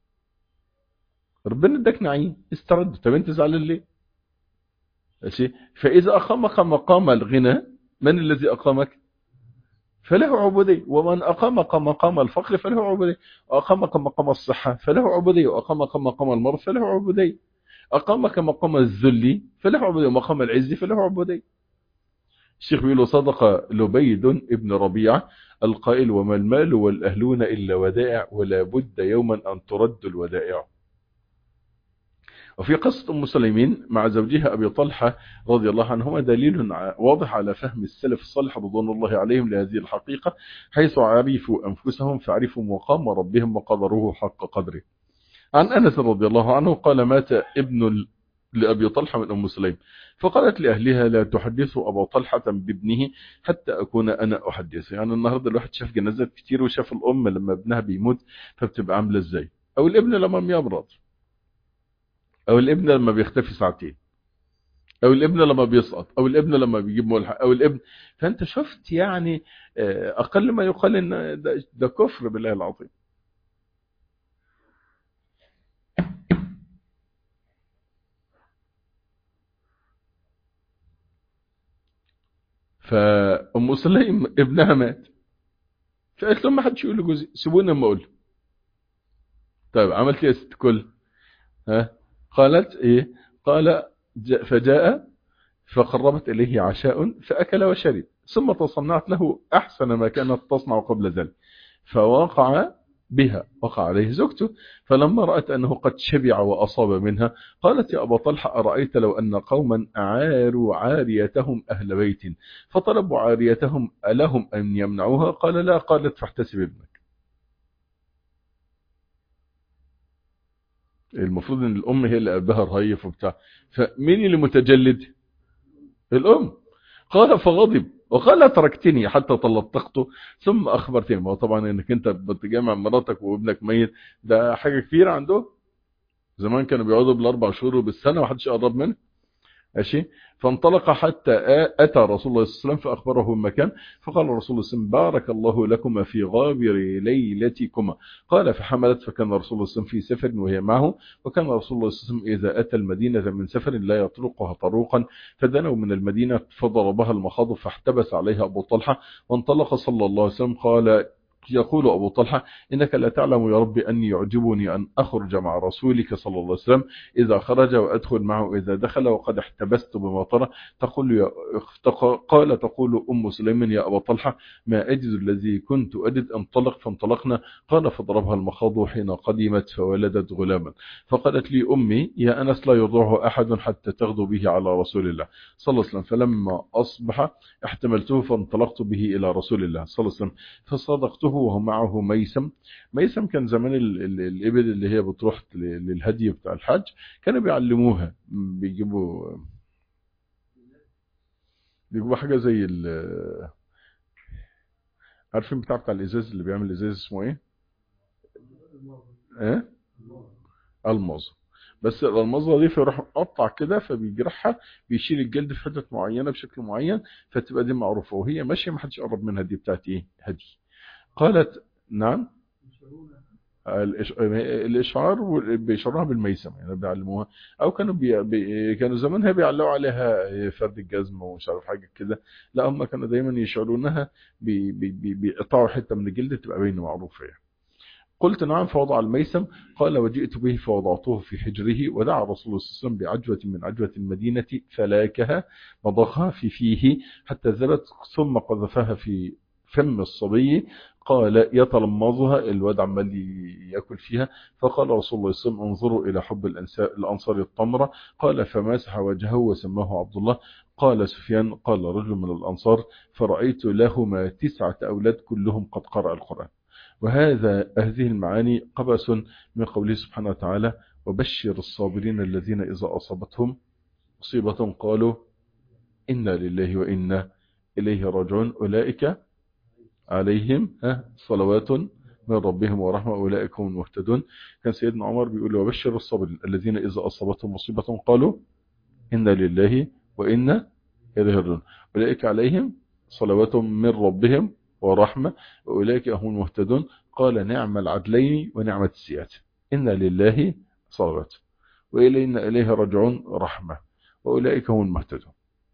ربنا اداك نعيم استرده طب انت زعلان ليه ماشي فاذا اقامك مقام الغنى من الذي اقامك فله عبودية ومن أقامك مقام الفقر فله عبودية وأقامك مقام الصحة فله عبودية وأقامك مقام المرض فله عبودية أقامك مقام الذل فله عبودية ومقام العز فله عبودية الشيخ بيقول صدق لبيد ابن ربيعة القائل وما المال والأهلون إلا ودائع ولا بد يوما أن ترد الودائع وفي قصة أم سليمين مع زوجها أبي طلحة رضي الله عنهما دليل واضح على فهم السلف الصالح رضوان الله عليهم لهذه الحقيقة حيث عرفوا أنفسهم فعرفوا مقام ربهم وقدروه حق قدره عن أنس رضي الله عنه قال مات ابن لأبي طلحة من أم سليم فقالت لأهلها لا تحدثوا أبا طلحة بابنه حتى أكون أنا أحدثه يعني النهاردة الواحد شاف جنازات كتير وشاف الأم لما ابنها بيموت فبتبقى عاملة إزاي أو الابن لما بيمرض أو الابن لما بيختفي ساعتين أو الابن لما بيسقط أو الابن لما بيجيب ملحق أو الابن فأنت شفت يعني أقل ما يقال إن ده, ده كفر بالله العظيم فأم سليم ابنها مات فقالت لهم ما حدش يقول لجوزي سيبوني اما اقول طيب عملت ايه يا ست كل ها قالت ايه قال جاء فجاء فقربت اليه عشاء فاكل وشرب ثم تصنعت له احسن ما كانت تصنع قبل ذلك فوقع بها وقع عليه زوجته فلما رأت أنه قد شبع وأصاب منها قالت يا أبا طلحة أرأيت لو أن قوما أعاروا عاريتهم أهل بيت فطلبوا عاريتهم ألهم أن يمنعوها قال لا قالت فاحتسب ابنك المفروض ان الام هي اللي قلبها رهيف وبتاع فمين اللي متجلد الام قال فغضب وقال تركتني حتى تلطقته ثم اخبرتني ما هو طبعا انك انت بتجمع مراتك وابنك ميت ده حاجه كبيره عنده زمان كانوا بيقعدوا بالاربع شهور وبالسنه ومحدش يقرب منه ماشي فانطلق حتى اتى رسول الله صلى الله عليه وسلم فاخبره المكان فقال رسول الله صلى الله عليه وسلم بارك الله لكما في غابر ليلتكما قال فحملت فكان رسول الله صلى الله عليه وسلم في سفر وهي معه وكان رسول الله صلى الله عليه وسلم اذا اتى المدينه من سفر لا يطرقها طروقا فدنوا من المدينه فضربها المخاض فاحتبس عليها ابو طلحه وانطلق صلى الله عليه وسلم قال يقول أبو طلحة إنك لا تعلم يا رب أني يعجبني أن أخرج مع رسولك صلى الله عليه وسلم إذا خرج وأدخل معه إذا دخل وقد احتبست بمطرة تقول يا قال تقول أم سليم يا أبا طلحة ما أجد الذي كنت أجد انطلق فانطلقنا قال فضربها المخاض حين قدمت فولدت غلاما فقالت لي أمي يا أنس لا يضعه أحد حتى تغدو به على رسول الله صلى الله عليه وسلم فلما أصبح احتملته فانطلقت به إلى رسول الله صلى الله عليه وسلم فصدقته وهو معه ميسم ميسم كان زمان ال ال الإبل اللي هي بتروح للهدي بتاع الحج كانوا بيعلموها بيجيبوا بيجيبوا حاجة زي ال عارفين بتاع بتاع الإزاز اللي بيعمل الإزاز اسمه إيه؟ إيه؟ الماظة بس الالمظه دي فيروح قطع كده فبيجرحها بيشيل الجلد في حتت معينه بشكل معين فتبقى دي معروفه وهي ماشيه ما حدش قرب منها دي بتاعت ايه هدي قالت نعم الاشعار بيشعروها بالميسم يعني بيعلموها او كانوا بي... بي... كانوا زمانها بيعلقوا عليها فرد الجزم ومش عارف حاجه كده لا هم كانوا دايما يشعرونها بي... بي... بي... بيقطعوا حته من الجلد تبقى باينه معروفه يعني. قلت نعم فوضع الميسم قال وجئت به فوضعته في حجره ودعا رسول الله صلى الله عليه وسلم بعجوة من عجوة المدينة فلاكها مضخها في فيه حتى ذبت ثم قذفها في فم الصبي قال يتلمظها الواد عمال ياكل فيها فقال رسول الله صلى الله عليه وسلم انظروا الى حب الانصار الطمرة قال فمسح وجهه وسماه عبد الله قال سفيان قال رجل من الانصار فرأيت لهما تسعة اولاد كلهم قد قرأ القرآن وهذا هذه المعاني قبس من قوله سبحانه وتعالى وبشر الصابرين الذين إذا أصابتهم مصيبة قالوا إنا لله وإنا إليه راجعون أولئك عليهم صلوات من ربهم ورحمة أولئك هم المهتدون كان سيدنا عمر بيقول وبشر الصابرين الذين إذا أصابتهم مصيبة قالوا إنا لله وإنا إليه راجعون أولئك عليهم صلوات من ربهم ورحمة وأولئك هم المهتدون قال نعم العدلين ونعمة السيئات إن لله صلوات وإلينا إليه رجعون رحمة وأولئك هم المهتدون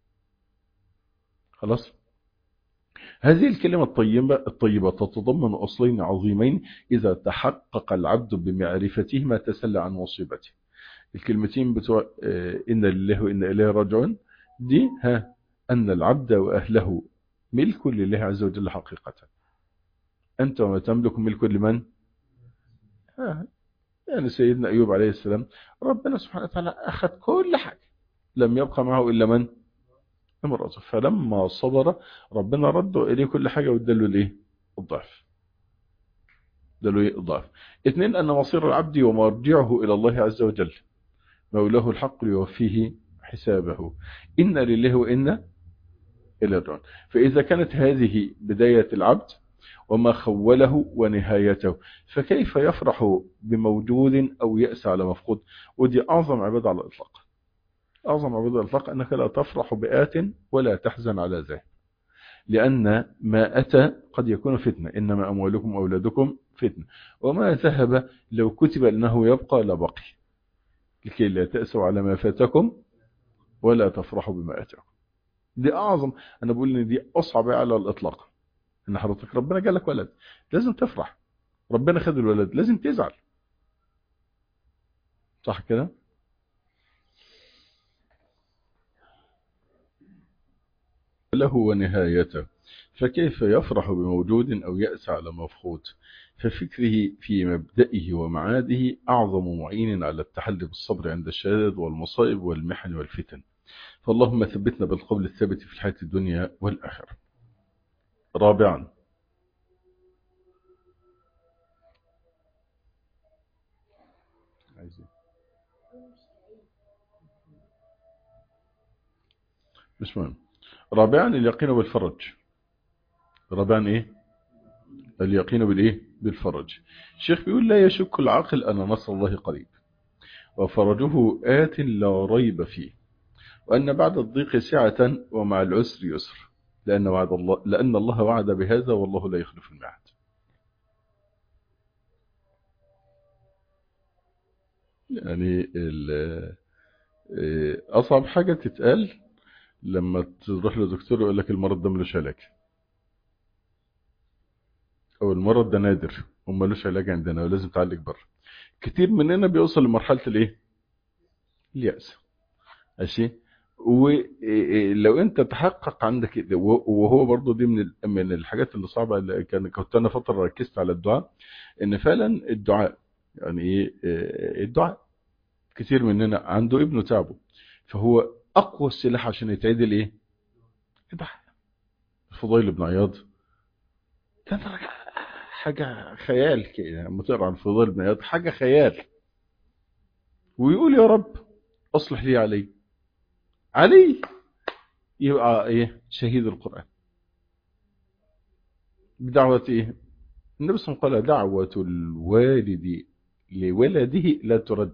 خلاص هذه الكلمة الطيبة, الطيبة تتضمن أصلين عظيمين إذا تحقق العبد بمعرفتهما تسلى عن مصيبته الكلمتين بتوع إن لله وإن إليه راجعون دي ها أن العبد وأهله ملك لله عز وجل حقيقة أنت وما تملك ملك لمن آه. يعني سيدنا أيوب عليه السلام ربنا سبحانه وتعالى أخذ كل حاجة لم يبقى معه إلا من امرأته فلما صبر ربنا رده إليه كل حاجة واداله الإيه الضعف اداله إيه الضعف اثنين أن مصير العبد ومرجعه إلى الله عز وجل مولاه الحق ليوفيه حسابه إن لله وإن إلى الرعون فإذا كانت هذه بداية العبد وما خوله ونهايته فكيف يفرح بموجود أو يأسى على مفقود ودي أعظم عبادة على الإطلاق أعظم عبادة على الإطلاق أنك لا تفرح بآت ولا تحزن على ذاهب لأن ما أتى قد يكون فتنة إنما أموالكم وأولادكم فتنة وما ذهب لو كتب أنه يبقى لبقي لكي لا تأسوا على ما فاتكم ولا تفرحوا بما أتاكم دي أعظم أنا بقول إن دي أصعب على الإطلاق إن حضرتك ربنا جال لك ولد لازم تفرح ربنا خد الولد لازم تزعل صح كده له ونهايته فكيف يفرح بموجود أو يأسى على مفقود ففكره في مبدئه ومعاده أعظم معين على التحلي بالصبر عند الشدائد والمصائب والمحن والفتن فاللهم ثبتنا بالقول الثابت في الحياة الدنيا والآخرة رابعا مش مهم رابعا اليقين بالفرج رابعا ايه اليقين بالايه بالفرج الشيخ بيقول لا يشك العاقل ان نصر الله قريب وفرجه آت لا ريب فيه وأن بعد الضيق سعة ومع العسر يسر لأن, وعد الله لأن الله وعد بهذا والله لا يخلف الميعاد يعني أصعب حاجة تتقال لما تروح لدكتور يقول لك المرض ده ملوش علاج أو المرض ده نادر وملوش علاج عندنا ولازم تعالج بره كتير مننا بيوصل لمرحلة الايه اليأس ماشي ولو انت تحقق عندك وهو برضو دي من من الحاجات اللي صعبه اللي كان كنت انا فتره ركزت على الدعاء ان فعلا الدعاء يعني ايه الدعاء كتير مننا عنده ابنه تعبه فهو اقوى السلاح عشان يتعدل ايه الدعاء الفضيل بن عياض كان حاجة خيال كده لما تقرا عن فضيل بن عياض حاجة خيال ويقول يا رب اصلح لي علي علي يبقى ايه شهيد القرآن بدعوة ايه النبي صلى الله عليه وسلم قال دعوة الوالد لولده لا ترد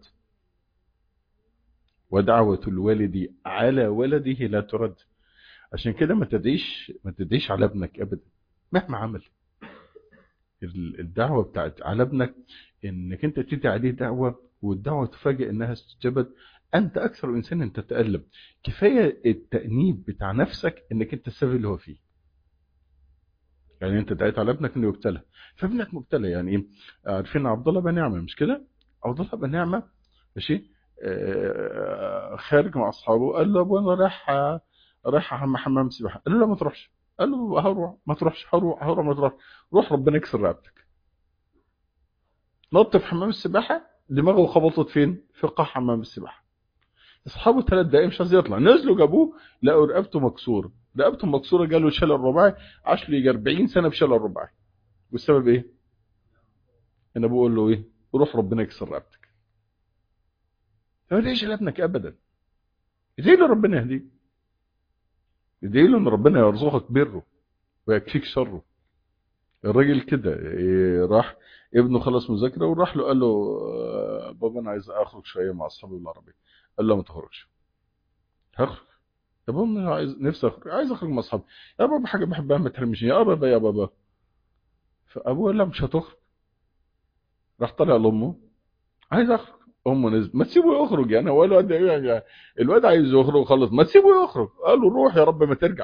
ودعوة الوالد على ولده لا ترد عشان كده ما تدعيش ما تدعيش على ابنك ابدا مهما عمل الدعوة بتاعت على ابنك انك انت تدعي عليه دعوة والدعوة تفاجئ انها استجابت انت اكثر انسان تتألم كفاية التأنيب بتاع نفسك انك انت السبب اللي هو فيه يعني انت دعيت على ابنك انه يبتلى فابنك مبتلى يعني ايه عارفين عبد الله بن نعمه مش كده عبد الله بن نعمه ماشي آه خارج مع اصحابه قال له ابو انا رايح رايح حمام سباحه قال له لا ما تروحش قال له هروح ما تروحش هروح هروح ما تروح روح ربنا يكسر رقبتك نط في حمام السباحه دماغه خبطت فين في قاع حمام السباحه اصحابه ثلاث دقايق مش عايز يطلع نزلوا جابوه لقوا رقبته مكسوره رقبته مكسوره جاله شلل رباعي عاش له 40 سنه بشلل رباعي والسبب ايه انا بقول له ايه روح ربنا يكسر رقبتك ما ليش لابنك ابدا ادعي له ربنا يهديه ادعي له ان ربنا يرزقك بره ويكفيك شره الراجل كده إيه راح ابنه خلص مذاكره وراح له قال له بابا انا عايز اخرج شويه مع اصحابي بالعربيه قال له ما تخرجش هخرج يا بابا انا عايز نفسي اخرج عايز اخرج مع اصحابي يا بابا حاجه بحبها ما ترميش يا بابا يا بابا فابوه قال لا مش هتخرج راح طلع لامه عايز اخرج امه نزل ما تسيبه يخرج يعني هو الواد يعني الواد عايز يخرج خلص ما تسيبه يخرج قال له روح يا رب ما ترجع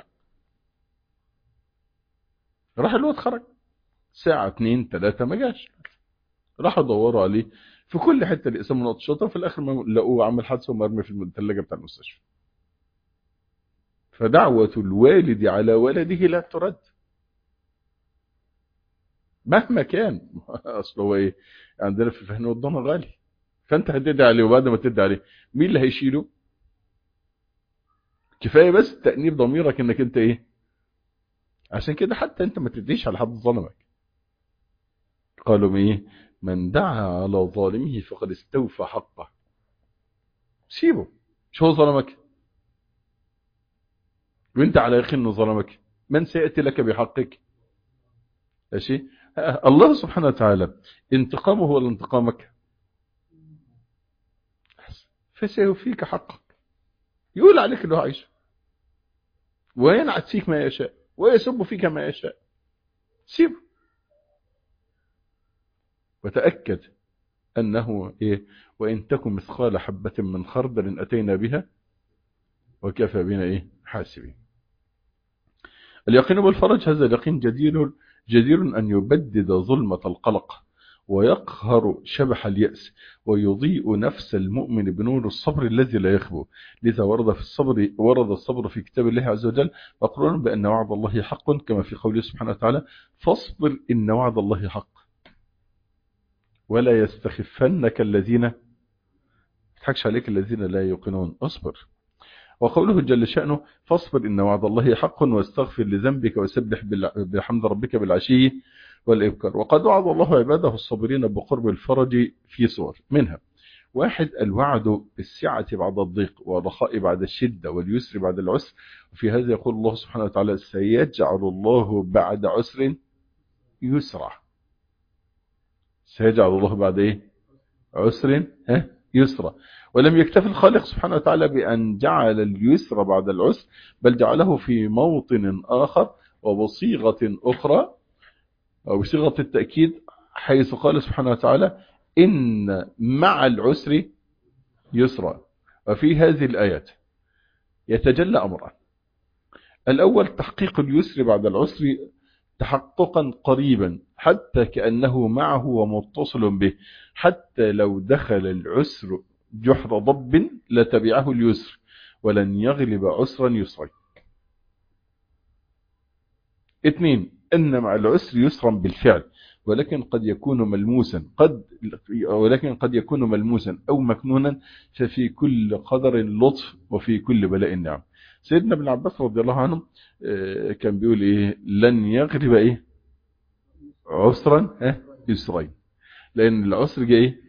راح الواد خرج ساعة اتنين تلاتة ما جاش راحوا دوروا عليه في كل حتة لقسم نقط شطة في الآخر ما لقوه عمل حادثة ومرمي في الثلاجة بتاع المستشفى فدعوة الوالد على ولده لا ترد مهما كان اصل هو ايه عندنا في الفهن والضنا غالي فانت هتدعي عليه وبعد ما تدعي عليه مين اللي هيشيله كفايه بس تانيب ضميرك انك انت ايه عشان كده حتى انت ما تديش على حد ظلمك قالوا ايه من دعا على ظالمه فقد استوفى حقه سيبه مش هو ظلمك وانت على يقين انه ظلمك من سياتي لك بحقك ماشي الله سبحانه وتعالى انتقامه ولا انتقامك فسيوفيك حقك يقول عليك اللي هو عايشه وينعت فيك ما يشاء ويسب فيك ما يشاء سيبه وتأكد أنه إيه وإن تكن مثقال حبة من خردل أتينا بها وكفى بنا إيه حاسبين اليقين بالفرج هذا اليقين جدير جدير أن يبدد ظلمة القلق ويقهر شبح اليأس ويضيء نفس المؤمن بنور الصبر الذي لا يخبو لذا ورد في الصبر ورد الصبر في كتاب الله عز وجل مقرونا بأن وعد الله حق كما في قوله سبحانه وتعالى فاصبر إن وعد الله حق ولا يستخفنك الذين تضحكش عليك الذين لا يوقنون اصبر وقوله جل شأنه فاصبر إن وعد الله حق واستغفر لذنبك وسبح بحمد ربك بالعشي والإبكار وقد وعد الله عباده الصابرين بقرب الفرج في صور منها واحد الوعد بالسعة بعد الضيق والرخاء بعد الشدة واليسر بعد العسر وفي هذا يقول الله سبحانه وتعالى سيجعل الله بعد عسر يسرا سيجعل الله بعد ايه عسر ها يسرا ولم يكتف الخالق سبحانه وتعالى بأن جعل اليسر بعد العسر بل جعله في موطن آخر وبصيغة أخرى أو بصيغة التأكيد حيث قال سبحانه وتعالى إن مع العسر يسرا وفي هذه الآيات يتجلى أمران الأول تحقيق اليسر بعد العسر تحققا قريبا حتى كأنه معه ومتصل به حتى لو دخل العسر جحر ضب لتبعه اليسر ولن يغلب عسرا يسرا اثنين أن مع العسر يسرا بالفعل ولكن قد يكون ملموسا قد ولكن قد يكون ملموسا أو مكنونا ففي كل قدر لطف وفي كل بلاء نعم سيدنا ابن عباس رضي الله عنه كان بيقول ايه لن يغلب ايه عسرا اه يسرين لان العسر جاي ايه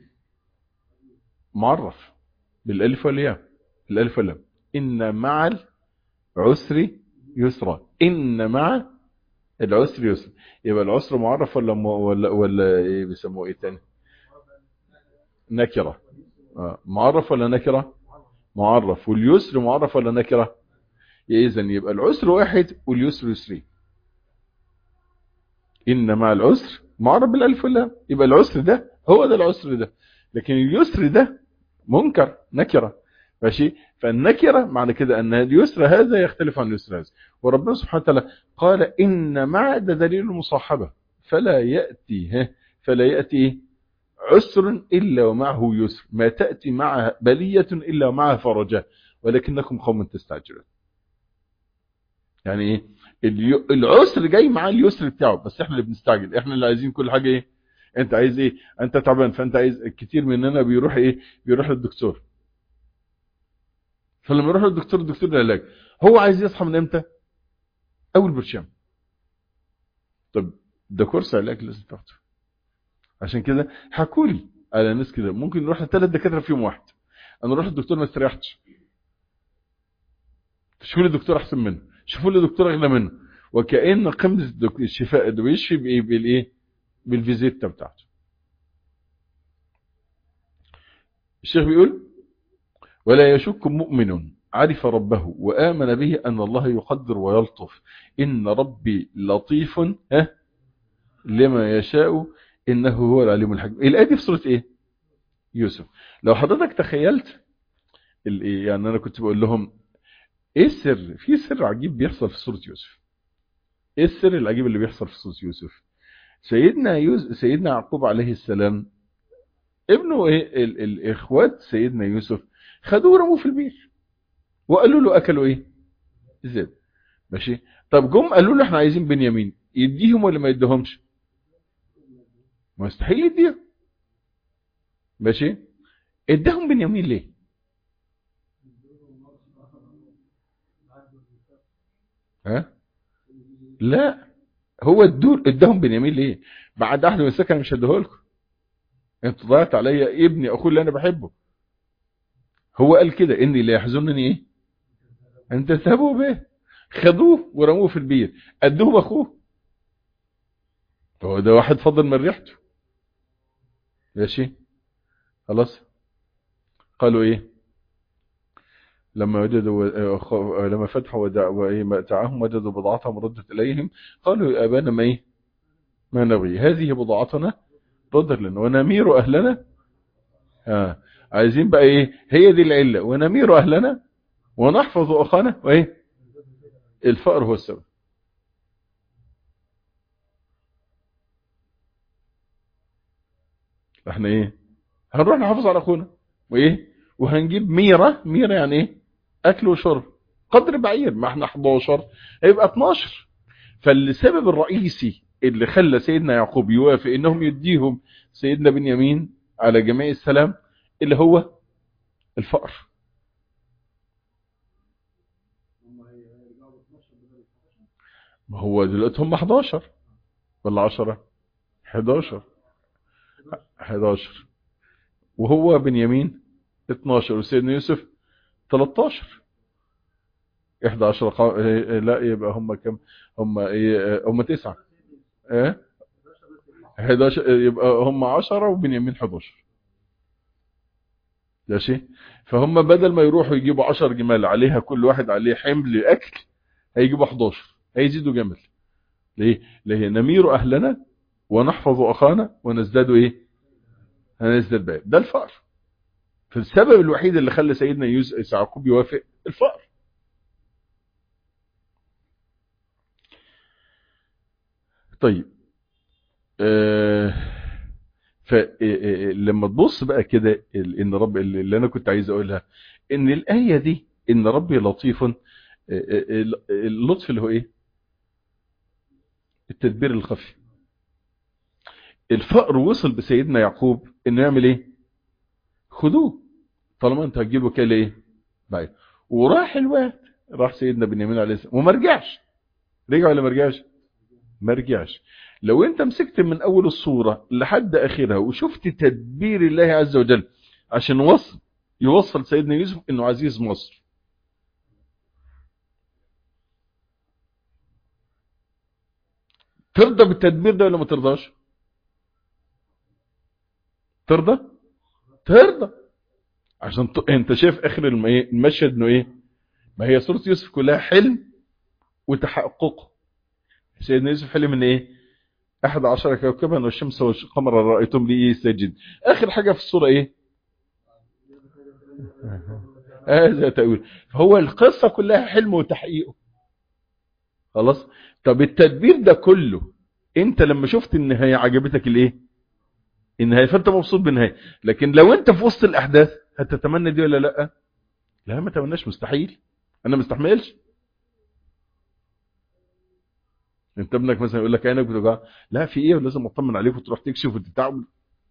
معرف بالالف والياء الالف واللام ان مع العسر يسرا ان مع العسر يسر يبقى العسر معرف ولا م... ولا ولا ايه بيسموه ايه تاني نكره آه. معرف ولا نكره معرف واليسر معرف ولا نكره اذا يبقى العسر واحد واليسر يسرين ان مع العسر معرف بالالف واللام يبقى العسر ده هو ده العسر ده لكن اليسر ده منكر نكره ماشي فالنكره معنى كده ان اليسر هذا يختلف عن اليسر هذا وربنا سبحانه وتعالى قال ان مع ده دليل المصاحبه فلا ياتي ها فلا ياتي عسر الا ومعه يسر ما تاتي معها بليه الا ومعها فرجه ولكنكم قوم تستعجلون يعني ايه العسر جاي مع اليسر بتاعه بس احنا اللي بنستعجل احنا اللي عايزين كل حاجه ايه انت عايز ايه انت تعبان فانت عايز كتير مننا بيروح ايه بيروح للدكتور فلما يروح للدكتور الدكتور ده علاج هو عايز يصحى من امتى اول برشام طب ده كورس علاج لازم تاخده عشان كده حكوا لي على ناس كده ممكن نروح لثلاث دكاتره في يوم واحد انا اروح للدكتور ما استريحتش شوفوا لي دكتور احسن منه شوفوا لي دكتور اغلى منه وكأن قيمه الشفاء ده بيشفي بايه بالايه بالفيزيتا بتاعته الشيخ بيقول ولا يشك مؤمن عرف ربه وآمن به أن الله يقدر ويلطف إن ربي لطيف ها لما يشاء إنه هو العليم الحكيم الآية دي في سورة إيه يوسف لو حضرتك تخيلت يعني أنا كنت بقول لهم إيه السر في سر عجيب بيحصل في سورة يوسف إيه السر العجيب اللي بيحصل في سورة يوسف سيدنا يوسف سيدنا يعقوب عليه السلام ابنه إيه ال الإخوات سيدنا يوسف خدوه ورموه في البير وقالوا له اكلوا ايه زيت ماشي طب جم قالوا له احنا عايزين بنيامين يديهم ولا ما يديهمش مستحيل يديهم ماشي اداهم بنيامين ليه ها لا هو الدور اداهم بنيامين ليه بعد احد من السكن مش هديهولكم انت ضيعت عليا ابني اخوه اللي انا بحبه هو قال كده اني لا يحزنني ايه ان تذهبوا به خدوه ورموه في البير ادوه باخوه هو ده واحد فضل من ريحته ماشي خلاص قالوا ايه لما وجدوا لما فتحوا متاعهم وجدوا بضاعتهم ردت اليهم قالوا يا ابانا ما ايه ما نبغي هذه بضاعتنا ردت لنا ونمير اهلنا آه. عايزين بقى ايه هي دي العلة ونمير اهلنا ونحفظ اخانا وايه الفقر هو السبب احنا ايه هنروح نحافظ على اخونا وايه وهنجيب ميرة ميرة يعني ايه اكل وشرب قدر بعير ما احنا 11 هيبقى 12 فالسبب الرئيسي اللي خلى سيدنا يعقوب يوافق انهم يديهم سيدنا بنيامين على جميع السلام اللي هو الفقر ما هو دلوقتي هم 11 ولا 10 11 11 وهو بنيامين 12 وسيدنا يوسف 13 11 قا... لا يبقى هم كم هم ايه هم تسعة ايه 11 يبقى هم 10 وبنيامين 11 ماشي فهم بدل ما يروحوا يجيبوا 10 جمال عليها كل واحد عليه حمل اكل هيجيبوا 11 هيزيدوا جمل ليه ليه نمير اهلنا ونحفظ اخانا ونزداد ايه هنزداد باب ده الفقر فالسبب الوحيد اللي خلى سيدنا يوسف يعقوب يوافق الفقر طيب آه فلما تبص بقى كده ان رب اللي انا كنت عايز اقولها ان الايه دي ان ربي لطيف اللطف اللي هو ايه التدبير الخفي الفقر وصل بسيدنا يعقوب انه يعمل ايه خدوه طالما انت هتجيبه كده ايه بعيد وراح الواد راح سيدنا بنيامين عليه السلام وما رجعش رجع ولا ما رجعش ما رجعش لو انت مسكت من اول الصورة لحد اخرها وشفت تدبير الله عز وجل عشان وصل يوصل سيدنا يوسف انه عزيز مصر ترضى بالتدبير ده ولا ما ترضاش ترضى ترضى عشان ت... انت شايف اخر الم... المشهد انه ايه ما هي سورة يوسف كلها حلم وتحققه سيدنا يوسف حلم ان ايه احد عشر كوكبا والشمس والقمر رأيتم لي ايه ساجد اخر حاجة في الصورة ايه هذا تأويل فهو القصة كلها حلم وتحقيقه خلاص طب التدبير ده كله انت لما شفت النهاية عجبتك الايه النهاية فانت مبسوط بالنهاية لكن لو انت في وسط الاحداث هتتمنى دي ولا لا لا ما تمناش مستحيل انا مستحملش انت ابنك مثلا يقول لك عينك بتوجع لا في ايه لازم اطمن عليك وتروح تكشف وتتعب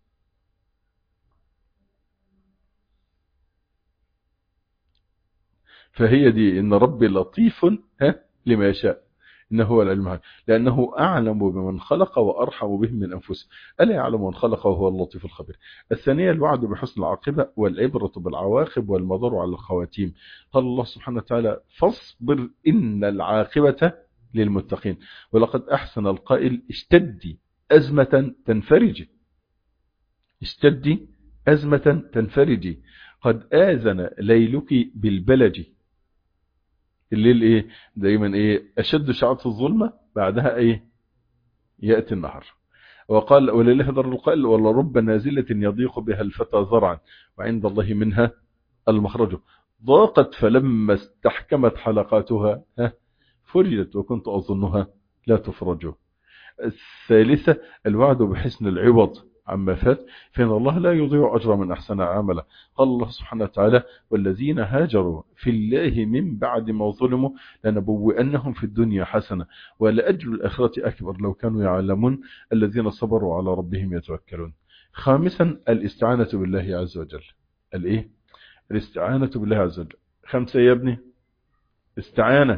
فهي دي ان ربي لطيف ها لما يشاء انه هو العلم لانه اعلم بمن خلق وارحم بهم من انفسهم الا يعلم من خلق وهو اللطيف الخبير الثانيه الوعد بحسن العاقبه والعبره بالعواقب والمضر على الخواتيم قال الله سبحانه وتعالى فاصبر ان العاقبه للمتقين ولقد احسن القائل اشتدي ازمه تنفرجي اشتدي ازمه تنفرجي قد آذن ليلك بالبلج الليل ايه دايما ايه اشد شعة الظلمة بعدها ايه يأتي النهر وقال ولله در القائل ولا رب نازلة يضيق بها الفتى زرعا وعند الله منها المخرج ضاقت فلما استحكمت حلقاتها فرجت وكنت أظنها لا تفرج الثالثة الوعد بحسن العوض عما فات فإن الله لا يضيع أجر من أحسن عملا قال الله سبحانه وتعالى والذين هاجروا في الله من بعد ما ظلموا لنبوئنهم في الدنيا حسنة ولأجل الآخرة أكبر لو كانوا يعلمون الذين صبروا على ربهم يتوكلون خامسا الاستعانة بالله عز وجل الايه الاستعانة بالله عز وجل خمسة يا ابني استعانة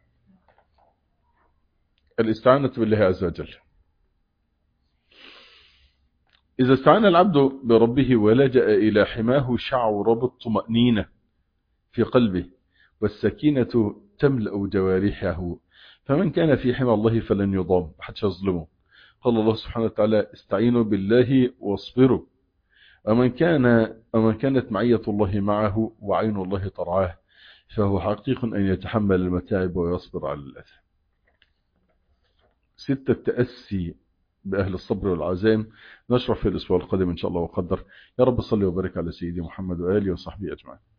الاستعانة بالله عز وجل إذا استعان العبد بربه ولجأ إلى حماه شعر بالطمأنينة في قلبه والسكينة تملأ جوارحه فمن كان في حمى الله فلن يضام حتى يظلمه قال الله سبحانه وتعالى استعينوا بالله واصبروا ومن كان ومن كانت معية الله معه وعين الله ترعاه فهو حقيق أن يتحمل المتاعب ويصبر على الأذى ستة تأسي بأهل الصبر والعزائم نشرح في الأسبوع القادم إن شاء الله وقدر يا رب صلي وبارك على سيدي محمد وآله وصحبه أجمعين